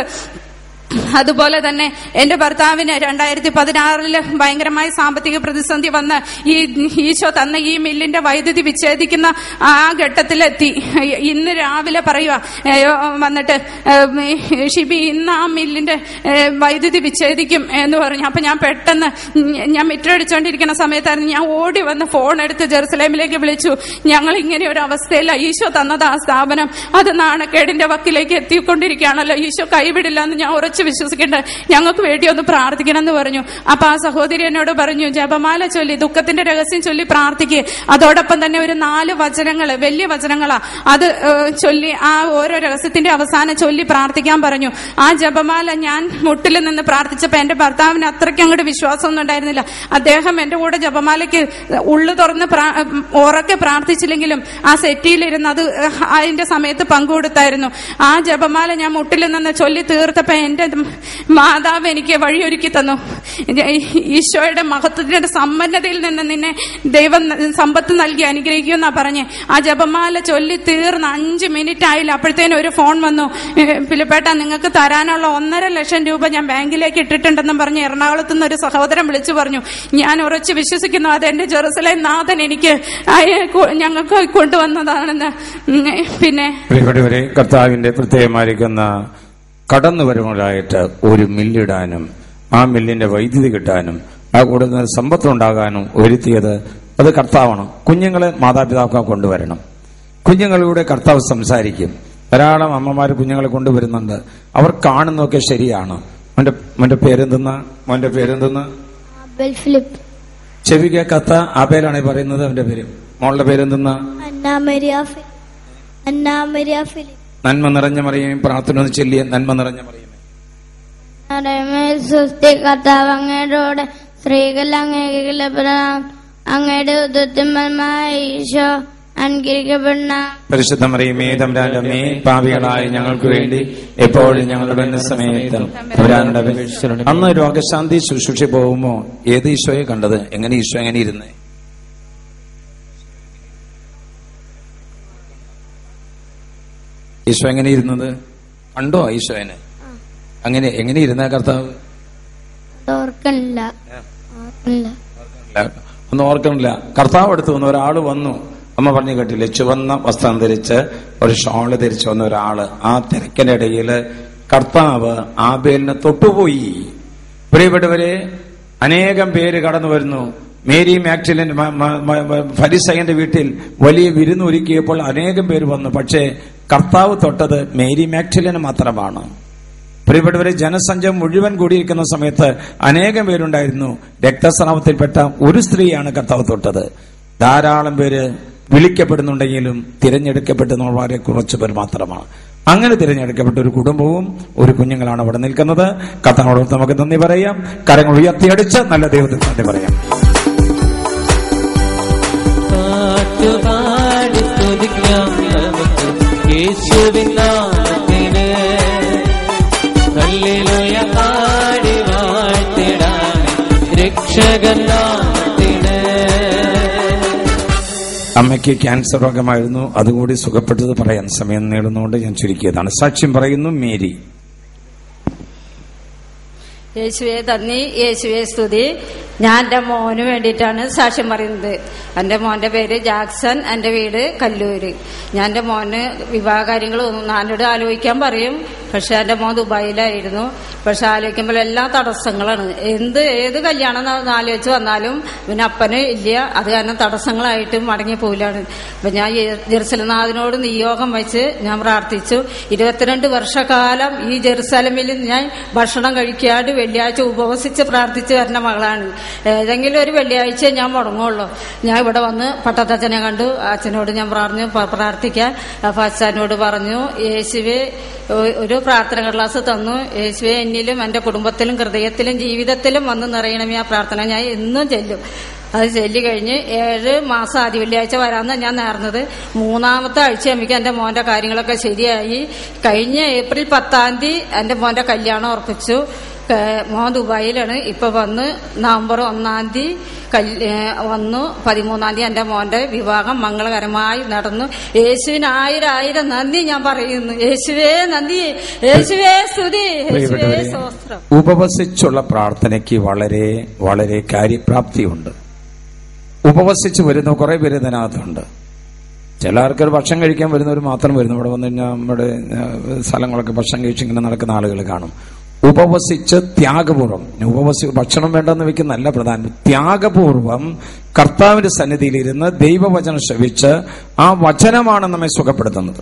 [SPEAKER 14] അതുപോലെ തന്നെ എന്റെ ഭർത്താവിന് രണ്ടായിരത്തി പതിനാറില് ഭയങ്കരമായ സാമ്പത്തിക പ്രതിസന്ധി വന്ന് ഈ ഈശോ തന്ന ഈ മില്ലിന്റെ വൈദ്യുതി വിച്ഛേദിക്കുന്ന ആ ഘട്ടത്തിലെത്തി ഇന്ന് രാവിലെ പറയുക വന്നിട്ട് ഏ, ഷിബി ഇന്ന് ആ മില്ലിന്റെ ഏ, വൈദ്യുതി വിച്ഛേദിക്കും എന്ന് പറഞ്ഞു അപ്പൊ ഞാൻ പെട്ടെന്ന് ഞാൻ മിറ്റടിച്ചുകൊണ്ടിരിക്കുന്ന സമയത്തായിരുന്നു ഞാൻ ഓടി വന്ന് ഫോൺ എടുത്ത് ജെറുസലേമിലേക്ക് വിളിച്ചു ഞങ്ങൾ ഇങ്ങനെ ഒരു അവസ്ഥയില്ല ഈശോ തന്നത് ആ സ്ഥാപനം അത് നാണക്കേടിന്റെ വക്കിലേക്ക് എത്തിക്കൊണ്ടിരിക്കുകയാണല്ലോ ഈശോ കൈവിടില്ല എന്ന് ഞാൻ ഉറച്ചു വിശ്വസിക്കേണ്ട ഞങ്ങൾക്ക് വേണ്ടി ഒന്ന് പ്രാർത്ഥിക്കണം എന്ന് പറഞ്ഞു അപ്പൊ ആ സഹോദരി എന്നോട് പറഞ്ഞു ജപമാല ചൊല്ലി ദുഃഖത്തിന്റെ രഹസ്യം ചൊല്ലി പ്രാർത്ഥിക്കുക അതോടൊപ്പം തന്നെ ഒരു നാല് വചനങ്ങള് വലിയ വചനങ്ങളാ അത് ഏഹ്, ചൊല്ലി ആ ഓരോ രഹസ്യത്തിന്റെ അവസാനം ചൊല്ലി പ്രാർത്ഥിക്കാൻ പറഞ്ഞു ആ ജപമാല ഞാൻ മുട്ടിൽ നിന്ന് പ്രാർത്ഥിച്ചപ്പോ എന്റെ ഭർത്താവിന് അത്രയ്ക്ക് അങ്ങോട്ട് വിശ്വാസമൊന്നും ഉണ്ടായിരുന്നില്ല അദ്ദേഹം എന്റെ കൂടെ ജപമാലയ്ക്ക് ഉള്ളു തുറന്ന് പ്രാ- ഉറക്കെ പ്രാർത്ഥിച്ചില്ലെങ്കിലും ആ സെറ്റിയിലിരുന്ന് അത് അതിന്റെ സമയത്ത് പങ്കുകൊടുത്തായിരുന്നു ആ ജപമാല ഞാൻ മുട്ടിൽ നിന്ന് ചൊല്ലി തീർത്തപ്പോ എന്റെ മാതാവ് എനിക്ക് വഴിയൊരുക്കി തന്നു ഈശോയുടെ മഹത്വത്തിന്റെ സമ്പന്നതയിൽ നിന്ന് നിന്നെ ദൈവം സമ്പത്ത് നൽകി അനുഗ്രഹിക്കുമെന്നാ പറഞ്ഞ് ആ ജപമാല ചൊല്ലി തീർന്ന് അഞ്ച് മിനിറ്റ് ആയില്ല അപ്പോഴത്തേനും ഒരു ഫോൺ വന്നു പിലിപ്പേട്ട നിങ്ങൾക്ക് തരാനുള്ള ഒന്നര ലക്ഷം രൂപ ഞാൻ ബാങ്കിലേക്ക് ഇട്ടിട്ടുണ്ടെന്നും പറഞ്ഞ് എറണാകുളത്ത് നിന്ന് ഒരു സഹോദരൻ വിളിച്ചു പറഞ്ഞു ഞാൻ ഉറച്ച് വിശ്വസിക്കുന്നു അത് എന്റെ ജെറുസലേം നാഥൻ എനിക്ക് അയ- കൊ- ഞങ്ങൾക്ക് കൊണ്ടുവന്നതാണെന്ന് ഉം, പിന്നെ
[SPEAKER 1] പ്രിയപ്പെട്ടവരെ കർത്താവിന്റെ പ്രത്യേകമായിരിക്കുന്ന കടന്നുവരവുകളായിട്ട് ഒരു മില്ലിടാനും ആ മില്ലിന്റെ വൈദ്യുതി കിട്ടാനും ആ കൂടുതൽ സമ്പത്തുണ്ടാകാനും ഒരുത്തിയത് അത് കർത്താവാണ് കുഞ്ഞുങ്ങളെ മാതാപിതാക്കൾ കൊണ്ടുവരണം കുഞ്ഞുങ്ങളിലൂടെ കർത്താവ് സംസാരിക്കും ധാരാളം അമ്മമാർ കുഞ്ഞുങ്ങളെ കൊണ്ടുവരുന്നുണ്ട് അവർ കാണുന്നതൊക്കെ ശരിയാണ് മോന്റെ മോന്റെ പേരെന്തെന്ന മോന്റെ പേരെന്തെന്ന
[SPEAKER 15] ഫിലിപ്പ്
[SPEAKER 1] ചെവി കേൾക്കാത്ത ആബേലാണ് ഈ പറയുന്നത് അവന്റെ പേര് മോളുടെ പേരെന്തെന്ന
[SPEAKER 15] അന്നാമരിയ ഫിലിപ്പ് അന്നാമരിയ ഫിലിപ്പ്
[SPEAKER 1] നന്മ നിറഞ്ഞ മറിയും പ്രാർത്ഥന ഒന്ന് ചെല്ലിയ നന്മ നിറഞ്ഞ മറിയും
[SPEAKER 15] മേൽ സുസ്ഥി കർത്താവ് അങ്ങയുടെ കൂടെ സ്ത്രീകൾ അംഗീകരിക്കപ്പെടാം അങ്ങയുടെ ഉദത്തിന്മമായ ഈശോ അനുകരിക്കപ്പെടണ
[SPEAKER 1] പരിശുദ്ധ മറിയമേ തമ്പുരാന്റെ അമ്മേ പാപികളായ ഞങ്ങൾക്ക് വേണ്ടി എപ്പോഴും ഞങ്ങളുടെ സമയത്തും തമ്പുരാനുടെ അപേക്ഷ- അന്ന് രോഗശാന്തി ശുശ്രൂഷ പോകുമ്പോ ഏത് ഈശോയെ കണ്ടത് എങ്ങനെ ഈശോ എങ്ങനെ ഇരുന്നേ ഈശോ എങ്ങനെ ഇരുന്നത് കണ്ടോ ഈശോനെ അങ്ങനെ എങ്ങനെ ഇരുന്ന കർത്താവ്
[SPEAKER 15] ഓർക്കണില്ല ഓർക്കണില്ല
[SPEAKER 1] ഇല്ല. ഒന്നും ഓർക്കണില്ല കർത്താവ് അടുത്ത് വന്ന് ഒരാൾ വന്നു അമ്മ പറഞ്ഞു കേട്ടില്ലേ ചുവന്ന വസ്ത്രം ധരിച്ച് ഒരു ഷോള് ധരിച്ച് വന്ന ഒരാള് ആ തിരക്കിനിടയില് കർത്താവ് ആബേലിനെ തൊട്ടുപോയി പ്രിയപ്പെട്ടവരെ അനേകം പേര് കടന്നു വരുന്നു മേരി മാക്സിലൻ ഫരിസയന്റെ വീട്ടിൽ വലിയ വിരുന്നൊരുക്കിയപ്പോൾ അനേകം പേര് വന്നു പക്ഷേ കർത്താവ് തൊട്ടത് മേരി മാക്സിലിന് മാത്രമാണ് പ്രിയപ്പെട്ടവരെ ജനസഞ്ചയം മുഴുവൻ കൂടിയിരിക്കുന്ന സമയത്ത് അനേകം പേരുണ്ടായിരുന്നു രക്തസ്രാവത്തിൽപ്പെട്ട ഒരു സ്ത്രീയാണ് കർത്താവ് തൊട്ടത് ധാരാളം പേര് വിളിക്കപ്പെടുന്നുണ്ടെങ്കിലും തിരഞ്ഞെടുക്കപ്പെടുന്ന വളരെ കുറച്ചു പേർ മാത്രമാണ് അങ്ങനെ തിരഞ്ഞെടുക്കപ്പെട്ട ഒരു കുടുംബവും ഒരു കുഞ്ഞുങ്ങളാണ് അവിടെ നിൽക്കുന്നത് കർത്താവോട് നമുക്ക് നന്ദി പറയാം കരങ്ങൾ ഉയർത്തിയടിച്ച് നല്ല ദൈവത്തിന് നന്ദി പറയാം
[SPEAKER 3] പാട്ടുപാടി സ്തുതിക്കാം നമുക്ക് യേശുവിൻ നാമത്തിന് ഹല്ലേലൂയ പാടി വാഴ്ത്തിടാം രക്ഷകൻ നാമത്തിന്
[SPEAKER 1] അമ്മയ്ക്ക് ക്യാൻസർ രോഗമായിരുന്നു അതുകൂടി സുഖപ്പെട്ടത് പറയാൻ സമയം നേടുന്നതുകൊണ്ട് ഞാൻ ചുരുക്കിയതാണ് സാക്ഷ്യം പറയുന്നു മേരി
[SPEAKER 16] യേശുവെ നന്ദി യേശുവെ സ്തുതി ഞാൻ എൻ്റെ മോന് വേണ്ടിയിട്ടാണ് സാക്ഷ്യം പറയുന്നത് എൻ്റെ മോന്റെ പേര് ജാക്സൺ എൻ്റെ വീട് കല്ലൂര് ഞാൻ എൻ്റെ മോന് വിവാഹ കാര്യങ്ങൾ നാനോട് ആലോചിക്കാൻ പറയും പക്ഷെ എന്റെ മോൻ ദുബായിലായിരുന്നു പക്ഷെ ആലോചിക്കുമ്പോൾ എല്ലാ തടസ്സങ്ങളാണ് എന്ത് ഏത് കല്യാണം ന- ആലോചിച്ച് വന്നാലും പിന്നെ അപ്പന് ഇല്ല അത് കാരണം തടസ്സങ്ങളായിട്ട് മടങ്ങി പോലാണ് അപ്പൊ ഞാൻ ജെ- ജെറുസലനാഥിനോട് നിയോഗം വെച്ച് ഞാൻ പ്രാർത്ഥിച്ചു ഇരുപത്തിരണ്ട് വർഷക്കാലം ഈ ജെറുസലമിൽ ഞാൻ ഭക്ഷണം കഴിക്കാണ്ട് വെള്ളിയാഴ്ച ഉപവസിച്ച് പ്രാർത്ഥിച്ച് വരുന്ന മകളാണ് ഏതെങ്കിലും ഒരു വെള്ളിയാഴ്ച ഞാൻ മുടങ്ങുള്ളൂ ഞാൻ ഇവിടെ വന്ന് പട്ടത്തച്ഛനെ കണ്ടു അച്ഛനോട് ഞാൻ പറഞ്ഞു പ- പ്രാർത്ഥിക്കാൻ അപ്പൊ അച്ഛനോട് പറഞ്ഞു യേശുവെ ഒ- ഒരു പ്രാർത്ഥന കടലാസ് തന്നു യേശുവെ എന്നിലും എന്റെ കുടുംബത്തിലും ഹൃദയത്തിലും ജീവിതത്തിലും വന്ന് നിറയണമേ ആ പ്രാർത്ഥന ഞാൻ എന്നും ചെല്ലും അത് ചൊല്ലി കഴിഞ്ഞ് ഏഴ് മാസം ആദ്യ വെള്ളിയാഴ്ച വരാമെന്ന് ഞാൻ നേർന്നത് മൂന്നാമത്തെ ആഴ്ച ആകുമ്പോൾ എന്റെ മോന്റെ കാര്യങ്ങളൊക്കെ ശരിയായി കഴിഞ്ഞ ഏപ്രിൽ പത്താം തീയതി എന്റെ മോന്റെ കല്യാണം ഉറപ്പിച്ചു ക- മോൻ ദുബായിലാണ് ഇപ്പൊ വന്ന് നവംബർ ഒന്നാം തീയതി കല്- ഏ, വന്നു പതിമൂന്നാം തീയതി എന്റെ മോന്റെ വിവാഹം മംഗളകരമായി നടന്നു യേശുവിന് ആയിരം ആയിരം നന്ദി ഞാൻ പറയുന്നു യേശുവേ നന്ദി യേശുവേ സ്തുതി യേശുവേ
[SPEAKER 1] പ്രിയപ്പെട്ടവരെ
[SPEAKER 16] സ്തോത്രം
[SPEAKER 1] ഉപവസിച്ചുള്ള പ്രാർത്ഥനയ്ക്ക് വളരെ വളരെ കാര്യപ്രാപ്തിയുണ്ട് ഉപവസിച്ച് വരുന്ന കുറെ പേര് ഇതിനകത്തുണ്ട് ചിലർക്ക് ഭക്ഷണം കഴിക്കാൻ വരുന്നവർ മാത്രം വരുന്നു ഇവിടെ വന്നു കഴിഞ്ഞാൽ നമ്മുടെ ഏഹ്, സ്ഥലങ്ങളൊക്കെ ഭക്ഷണം കഴിച്ച് ഇങ്ങനെ നടക്കുന്ന ആളുകൾ കാണും ഉപവസിച്ച് ത്യാഗപൂർവം ഉപവസി ഭക്ഷണം വേണ്ടെന്ന് വെക്കുന്നല്ല പ്രധാനം ത്യാഗപൂർവം കർത്താവിന്റെ സന്നിധിയിലിരുന്ന് ദൈവവചനം ശ്രവിച്ച് ആ വചനമാണ് നമ്മെ സുഖപ്പെടുത്തുന്നത്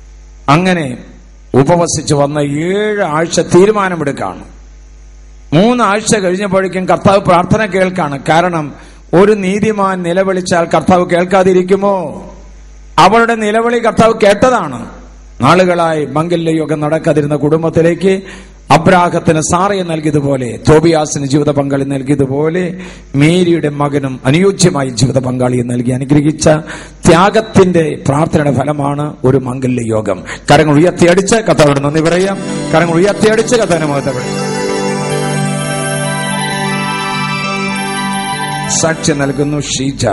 [SPEAKER 1] അങ്ങനെ ഉപവസിച്ച് വന്ന ഏഴ് ആഴ്ച തീരുമാനമെടുക്കാണ് മൂന്നാഴ്ച കഴിഞ്ഞപ്പോഴേക്കും കർത്താവ് പ്രാർത്ഥന കേൾക്കാണ് കാരണം ഒരു നീതിമാൻ നിലവിളിച്ചാൽ കർത്താവ് കേൾക്കാതിരിക്കുമോ അവളുടെ നിലവിളി കർത്താവ് കേട്ടതാണ് നാളുകളായി മംഗല്യ യോഗം നടക്കാതിരുന്ന കുടുംബത്തിലേക്ക് അബ്രാഹത്തിന് സാറയെ നൽകിയതുപോലെ തോബിയാസിന് ജീവിത പങ്കാളി നൽകിയതുപോലെ മേരിയുടെ മകനും അനുയോജ്യമായി ജീവിത പങ്കാളിയെ നൽകി അനുഗ്രഹിച്ച ത്യാഗത്തിന്റെ പ്രാർത്ഥനയുടെ ഫലമാണ് ഒരു മംഗല്യ യോഗം കരങ്ങൾ ഉയർത്തിയടിച്ച് കർത്താവിനോട് നന്ദി പറയാം കരങ്ങൾ ഉയർത്തിയടിച്ച് കർത്താവിനെ മഹത്വപ്പെടും സാക്ഷ്യം നൽകുന്നു ഷീജ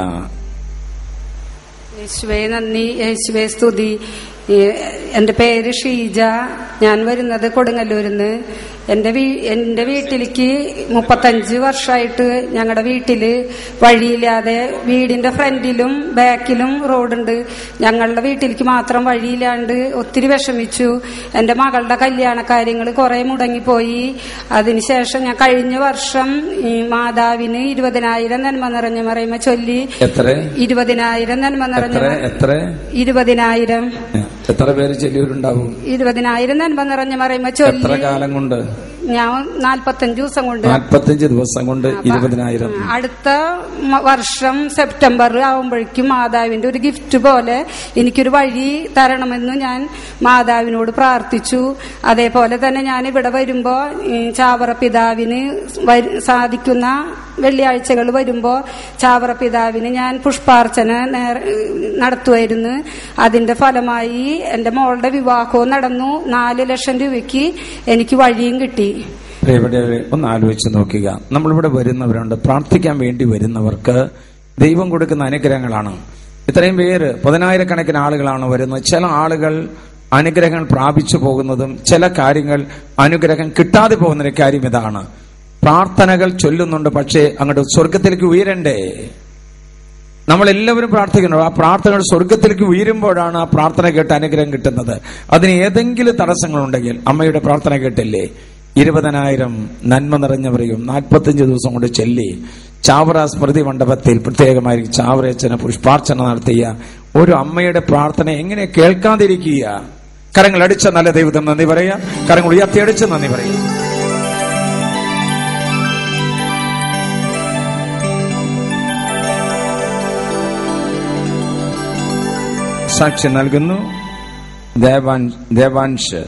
[SPEAKER 17] യേശുവേ നന്ദി യേശുവേ സ്തുതി ഏ- എന്റെ പേര് ഷീജ ഞാൻ വരുന്നത് കൊടുങ്ങല്ലൂരിൽ നിന്ന് എന്റെ വീ എന്റെ വീട്ടിലേക്ക് മുപ്പത്തഞ്ച് വർഷമായിട്ട് ഞങ്ങളുടെ വീട്ടില് വഴിയില്ലാതെ വീടിന്റെ ഫ്രണ്ടിലും ബാക്കിലും റോഡുണ്ട് ഞങ്ങളുടെ വീട്ടിലേക്ക് മാത്രം വഴിയില്ലാണ്ട് ഒത്തിരി വിഷമിച്ചു എന്റെ മകളുടെ കല്യാണ കാര്യങ്ങൾ കുറെ മുടങ്ങിപ്പോയി അതിനുശേഷം ഞാൻ കഴിഞ്ഞ വർഷം ഈ മാതാവിന് ഇരുപതിനായിരം നന്മ നിറഞ്ഞ മറയുമ ചൊല്ലി
[SPEAKER 1] എത്ര
[SPEAKER 17] ഇരുപതിനായിരം നന്മ നിറഞ്ഞ
[SPEAKER 1] എത്ര എത്ര
[SPEAKER 17] ഇരുപതിനായിരം
[SPEAKER 1] എത്ര പേര് ചെല്ലിയവരുണ്ടാവും
[SPEAKER 17] ഇരുപതിനായിരം നന്മ നിറഞ്ഞ മറയുമ
[SPEAKER 1] എത്ര
[SPEAKER 17] ചൊല്ലി
[SPEAKER 1] കാലം കൊണ്ട്
[SPEAKER 17] ഞാൻ നാൽപ്പത്തഞ്ച് ദിവസം കൊണ്ട്
[SPEAKER 1] നാൽപ്പത്തഞ്ച് ദിവസം കൊണ്ട് ഇരുപതിനായിരം
[SPEAKER 17] അടുത്ത മ- വർഷം സെപ്റ്റംബർ ആവുമ്പോഴേക്കും മാതാവിന്റെ ഒരു ഗിഫ്റ്റ് പോലെ എനിക്കൊരു വഴി തരണമെന്ന് ഞാൻ മാതാവിനോട് പ്രാർത്ഥിച്ചു അതേപോലെ തന്നെ ഞാൻ ഇവിടെ വരുമ്പോ ഈ ചാവറ പിതാവിന് വരു- സാധിക്കുന്ന വെള്ളിയാഴ്ചകൾ വരുമ്പോ ചാവറ പിതാവിന് ഞാൻ പുഷ്പാർച്ചന നേർ- നടത്തുമായിരുന്നു അതിന്റെ ഫലമായി എന്റെ മോളുടെ വിവാഹവും നടന്നു നാല് ലക്ഷം രൂപയ്ക്ക് എനിക്ക് വഴിയും കിട്ടി
[SPEAKER 1] പ്രിയപ്പെട്ടവരെ ഒന്ന് ആലോചിച്ച് നോക്കുക നമ്മളിവിടെ വരുന്നവരുണ്ട് പ്രാർത്ഥിക്കാൻ വേണ്ടി വരുന്നവർക്ക് ദൈവം കൊടുക്കുന്ന അനുഗ്രഹങ്ങളാണ് ഇത്രയും പേര് പതിനായിരക്കണക്കിന് ആളുകളാണ് വരുന്നത് ചില ആളുകൾ അനുഗ്രഹങ്ങൾ പ്രാപിച്ചു പോകുന്നതും ചില കാര്യങ്ങൾ അനുഗ്രഹം കിട്ടാതെ പോകുന്നൊരു കാര്യം ഇതാണ് പ്രാർത്ഥനകൾ ചൊല്ലുന്നുണ്ട് പക്ഷേ അങ്ങോട്ട് സ്വർഗത്തിലേക്ക് ഉയരണ്ടേ നമ്മൾ എല്ലാവരും പ്രാർത്ഥിക്കുന്നു ആ പ്രാർത്ഥനകൾ സ്വർഗത്തിലേക്ക് ഉയരുമ്പോഴാണ് ആ പ്രാർത്ഥന കേട്ട് അനുഗ്രഹം കിട്ടുന്നത് അതിന് ഏതെങ്കിലും തടസ്സങ്ങളുണ്ടെങ്കിൽ അമ്മയുടെ പ്രാർത്ഥന കേട്ടില്ലേ ഇരുപതിനായിരം നന്മ നിറഞ്ഞവരെയും നാൽപ്പത്തിയഞ്ച് ദിവസം കൊണ്ട് ചെല്ലി ചാവറ സ്മൃതി മണ്ഡപത്തിൽ പ്രത്യേകമായി ചാവറയച്ചന് പുഷ്പാർച്ചന നടത്തിയ ഒരു അമ്മയുടെ പ്രാർത്ഥന എങ്ങനെ കേൾക്കാതിരിക്കുക കരങ്ങൾ അടിച്ച നല്ല ദൈവത്തിന് നന്ദി പറയാ കരങ്ങൾ ഉയർത്തിയടിച്ച് നന്ദി പറയാം സാക്ഷ്യം നൽകുന്നു ദേവാൻ ദേവാൻഷ്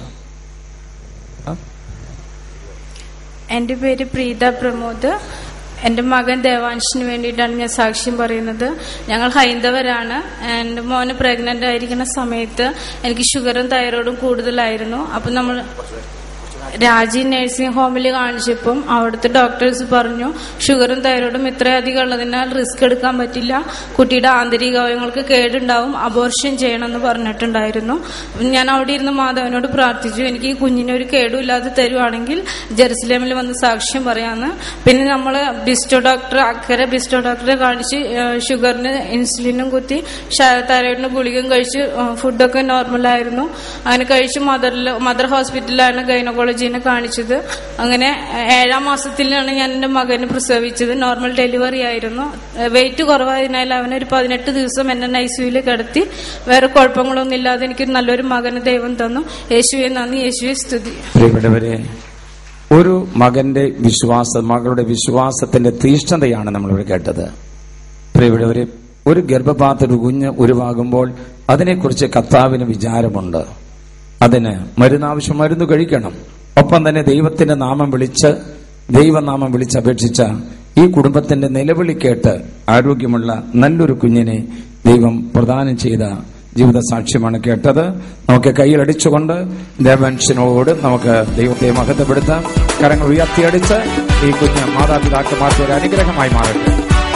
[SPEAKER 18] എൻ്റെ പേര് പ്രീത പ്രമോദ് എൻ്റെ മകൻ ദേവാൻഷിന് വേണ്ടിയിട്ടാണ് ഞാൻ സാക്ഷ്യം പറയുന്നത് ഞങ്ങൾ ഹൈന്ദവരാണ് എൻ്റെ മോന് പ്രഗ്നന്റ് ആയിരിക്കുന്ന സമയത്ത് എനിക്ക് ഷുഗറും തൈറോയിഡും കൂടുതലായിരുന്നു അപ്പം നമ്മൾ രാജി നഴ്സിംഗ് ഹോമിൽ കാണിച്ചപ്പം അവിടുത്തെ ഡോക്ടേഴ്സ് പറഞ്ഞു ഷുഗറും തൈറോയിഡും ഇത്രയധികം ഉള്ളതിനാൽ റിസ്ക് എടുക്കാൻ പറ്റില്ല കുട്ടിയുടെ ആന്തരിക അവയവങ്ങൾക്ക് കേടുണ്ടാവും അബോർഷൻ ചെയ്യണമെന്ന് പറഞ്ഞിട്ടുണ്ടായിരുന്നു അപ്പം ഞാൻ അവിടെ ഇരുന്ന് മാധവനോട് പ്രാർത്ഥിച്ചു എനിക്ക് ഈ കുഞ്ഞിനെ ഒരു കേടുമില്ലാതെ തരുവാണെങ്കിൽ ജെറുസലേമിൽ വന്ന് സാക്ഷ്യം പറയാമെന്ന് പിന്നെ നമ്മൾ ബിസ്റ്റോ ഡോക്ടർ അക്കരെ ബിസ്റ്റോ ഡോക്ടറെ കാണിച്ച് ഏഹ്, ഷുഗറിന് ഇൻസുലിനും കുത്തി തൈറോയിഡിന് ഗുളികയും കഴിച്ച് ഏഹ്, ഫുഡൊക്കെ നോർമലായിരുന്നു അങ്ങനെ കഴിച്ച് മദറിൽ മദർ ഹോസ്പിറ്റലിലാണ് ഗൈനക്കോളജീനെ കാണിച്ചത് അങ്ങനെ ഏഹ്, ഏഴാം മാസത്തിലാണ് ഞാൻ എൻ്റെ മകനെ പ്രസവിച്ചത് നോർമൽ ഡെലിവറി ആയിരുന്നു വെയിറ്റ് കുറവായതിനാൽ അവനൊരു പതിനെട്ട് ദിവസം എന്നെ ഐസിയുയിൽ കിടത്തി വേറെ കുഴപ്പങ്ങളൊന്നും ഇല്ലാതെ എനിക്ക് നല്ലൊരു മകന് ദൈവം തന്നു യേശുവെ നന്ദി യേശുവെ സ്തുതി
[SPEAKER 1] പ്രിയപ്പെട്ടവരെ ഒരു മകന്റെ വിശ്വാസം മകളുടെ വിശ്വാസത്തിന്റെ തീഷ്ണതയാണ് നമ്മളിവിടെ കേട്ടത് പ്രിയപ്പെട്ടവരെ ഒരു ഗർഭപാത്ര ഒരു കുഞ്ഞ് ഉരുവാകുമ്പോൾ അതിനെക്കുറിച്ച് കർത്താവിന് വിചാരമുണ്ട് അതിന് മരുന്നാവശ്യം മരുന്ന് കഴിക്കണം ഒപ്പം തന്നെ ദൈവത്തിന്റെ നാമം വിളിച്ച് ദൈവനാമം വിളിച്ച് അപേക്ഷിച്ച ഈ കുടുംബത്തിന്റെ നിലവിളി കേട്ട് ആരോഗ്യമുള്ള നല്ലൊരു കുഞ്ഞിനെ ദൈവം പ്രദാനം ചെയ്ത ജീവിത സാക്ഷ്യമാണ് കേട്ടത് നമുക്ക് കൈയിലടിച്ചുകൊണ്ട് ദേവൻഷനോട് നമുക്ക് ദൈവത്തെ മഹത്വപ്പെടുത്താം കരങ്ങൾ ഉയർത്തിയടിച്ച് ഈ കുഞ്ഞ് മാതാപിതാക്കന്മാർക്ക് ഒരു അനുഗ്രഹമായി മാറട്ടെ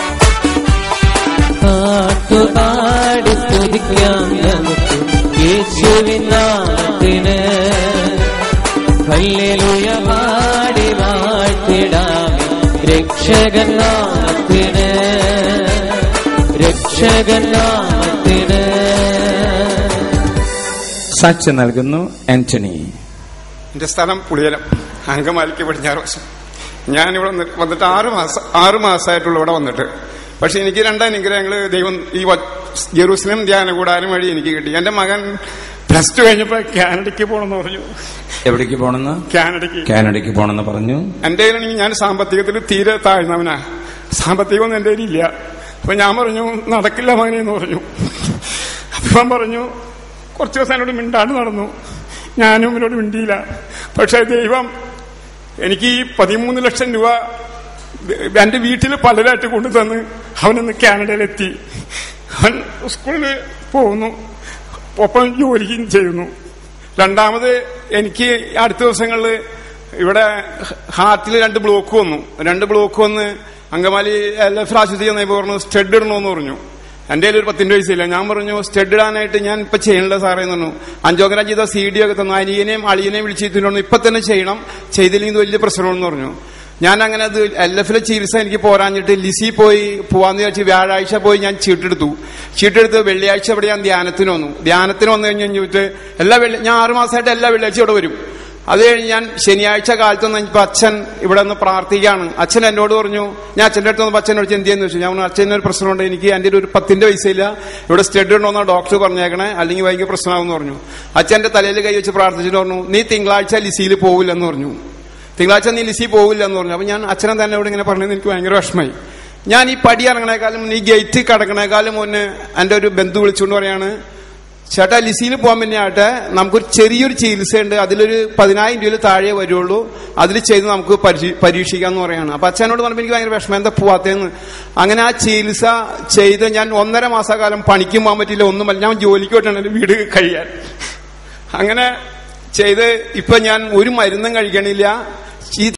[SPEAKER 3] പാട്ടുപാടി സ്തുതിക്കാം നമുക്ക് യേശുവിൻ നാമത്തിന് ഹല്ലേലൂയ പാടി വാഴ്ത്തിടാം രക്ഷകൻ നാമത്തിന് രക്ഷകൻ നാമത്തിന്
[SPEAKER 1] സാക്ഷ്യം നൽകുന്നു ആന്റണി
[SPEAKER 19] എന്റെ സ്ഥലം പുളിയലം അങ്കമാലിക്ക് പടിഞ്ഞാറ് വശം ഞാനിവിടെ വന്ന് വന്നിട്ട് ആറ് മാസം ആറ് മാസമായിട്ടുള്ള ഇവിടെ വന്നിട്ട് പക്ഷെ എനിക്ക് രണ്ടനുഗ്രഹങ്ങൾ ദൈവം ഈ വ- ജെറൂസലേം ധ്യാന കൂടാരം വഴി എനിക്ക് കിട്ടി എന്റെ മകൻ പ്ലസ് ടു കഴിഞ്ഞപ്പോ കാനഡയ്ക്ക് പോകണമെന്ന് പറഞ്ഞു
[SPEAKER 1] എവിടേക്ക് പോണെന്ന്
[SPEAKER 19] കാനഡയ്ക്ക്
[SPEAKER 1] കാനഡയ്ക്ക് പോണെന്ന് പറഞ്ഞു
[SPEAKER 19] എന്റെ കയ്യിലാണെങ്കിൽ ഞാൻ സാമ്പത്തികത്തിൽ തീരെ താഴ്ന്നവനാ സാമ്പത്തികമൊന്നും എന്റെ കയ്യിലില്ല അപ്പൊ ഞാൻ പറഞ്ഞു നടക്കില്ല മകനെ എന്ന് പറഞ്ഞു അപ്പൊ ഇവൻ പറഞ്ഞു കുറച്ച് ദിവസം എന്നോട് മിണ്ടാണ്ട് നടന്നു ഞാനും ഇവനോട് മിണ്ടിയില്ല പക്ഷെ ദൈവം എനിക്ക് ഈ പതിമൂന്ന് ലക്ഷം രൂപ എന്റെ വീട്ടിൽ പലരായിട്ട് കൊണ്ടുതന്ന് അവനൊന്ന് കാനഡയിലെത്തി അവൻ സ്കൂളിൽ പോകുന്നു ഒപ്പം ജോലിയും ചെയ്യുന്നു രണ്ടാമത് എനിക്ക് അടുത്ത ദിവസങ്ങളിൽ ഇവിടെ ഹാർട്ടിൽ രണ്ട് ബ്ലോക്ക് വന്നു രണ്ട് ബ്ലോക്ക് വന്ന് അങ്കമാലി എൽ എഫ് ആശുപത്രി ചെന്നപ്പോ പറഞ്ഞു സ്റ്റഡ് ഇടണമെന്ന് പറഞ്ഞു എന്റെ കയ്യിൽ ഒരു പത്തിന്റെ പൈസ ഇല്ല ഞാൻ പറഞ്ഞു സ്റ്റഡ് ഇടാനായിട്ട് ഞാൻ ഇപ്പൊ ചെയ്യണില്ല സാറേ എന്ന് പറഞ്ഞു അഞ്ചോഗ്രാം ചെയ്ത സി ഡി ഒക്കെ തന്നു അനിയനെയും അളിയനെയും വിളിച്ചിട്ടുണ്ട് ഇപ്പൊ തന്നെ ചെയ്യണം ചെയ്തില്ലെങ്കിൽ ഇത് വലിയ പ്രശ്നമാണെന്ന് പറഞ്ഞു ഞാൻ അങ്ങനെ അത് എൽ എഫിലെ ചികിത്സ എനിക്ക് പോരാഞ്ഞിട്ട് ലിസി പോയി പോവാന്ന് വിചാരിച്ച് വ്യാഴാഴ്ച പോയി ഞാൻ ചീട്ടെടുത്തു ചീട്ടെടുത്ത് വെള്ളിയാഴ്ച ഇവിടെ ഞാൻ ധ്യാനത്തിന് വന്നു ധ്യാനത്തിന് വന്നു കഴിഞ്ഞ് കഴിഞ്ഞിട്ട് എല്ലാ വെള്ളി ഞാൻ ആറു മാസമായിട്ട് എല്ലാ വെള്ളിയാഴ്ച ഇവിടെ വരും അത് കഴിഞ്ഞ് ഞാൻ ശനിയാഴ്ച കാലത്ത് വന്നപ്പോ അച്ഛൻ ഇവിടെ നിന്ന് പ്രാർത്ഥിക്കുകയാണ് അച്ഛൻ എന്നോട് പറഞ്ഞു ഞാൻ അച്ഛൻ്റെ അടുത്ത് വന്നപ്പോൾ അച്ഛനോട് എന്ത് ചെയ്യുന്നു വെച്ചു ഞാൻ പറഞ്ഞു അച്ഛന് ഒരു പ്രശ്നമുണ്ട് എനിക്ക് എൻ്റെ ഒരു പത്തിന്റെ പൈസ ഇല്ല ഇവിടെ സ്റ്റഡ് ഉണ്ടോന്ന് ഡോക്ടർ പറഞ്ഞേക്കണേ അല്ലെങ്കിൽ ഭയങ്കര പ്രശ്നമാകുമെന്ന് പറഞ്ഞു അച്ഛന്റെ തലയിൽ കൈ വെച്ച് പ്രാർത്ഥിച്ചിട്ട് പറഞ്ഞു നീ തിങ്കളാഴ്ച ലിസിയിൽ പോവില്ലെന്ന് പറഞ്ഞു തിങ്കളാഴ്ച നീ ലിസി പോവില്ല എന്ന് പറഞ്ഞു അപ്പൊ ഞാൻ അച്ഛനെ തന്നെ ഇവിടെ ഇങ്ങനെ പറഞ്ഞത് എനിക്ക് ഭയങ്കര വിഷമമായി ഞാൻ ഈ പടി ഇറങ്ങണേക്കാളും ഈ ഗേറ്റ് കടക്കണേക്കാളും മുന്നേ എൻ്റെ ഒരു ബന്ധു വിളിച്ചുകൊണ്ട് പറയാണ് ചേട്ടാ ലിസിയിൽ പോകാൻ പിന്നെ ആട്ടെ നമുക്കൊരു ചെറിയൊരു ചികിത്സയുണ്ട് അതിലൊരു പതിനായിരം രൂപയിൽ താഴെ വരുള്ളൂ അതിൽ ചെയ്ത് നമുക്ക് പരീ- പരീക്ഷിക്കാന്ന് പറയാണ് അപ്പൊ അച്ഛനോട് പറഞ്ഞപ്പോൾ എനിക്ക് ഭയങ്കര വിഷമം എന്താ പോവാത്തേന്ന് അങ്ങനെ ആ ചികിത്സ ചെയ്ത് ഞാൻ ഒന്നര മാസക്കാലം പണിക്കും പോകാൻ പറ്റില്ല ഒന്നും ഞാൻ ജോലിക്ക് പോയിട്ടാണ് എൻ്റെ വീട് കഴിയാൻ അങ്ങനെ ചെയ്ത് ഇപ്പൊ ഞാൻ ഒരു മരുന്നും കഴിക്കണില്ല ഈ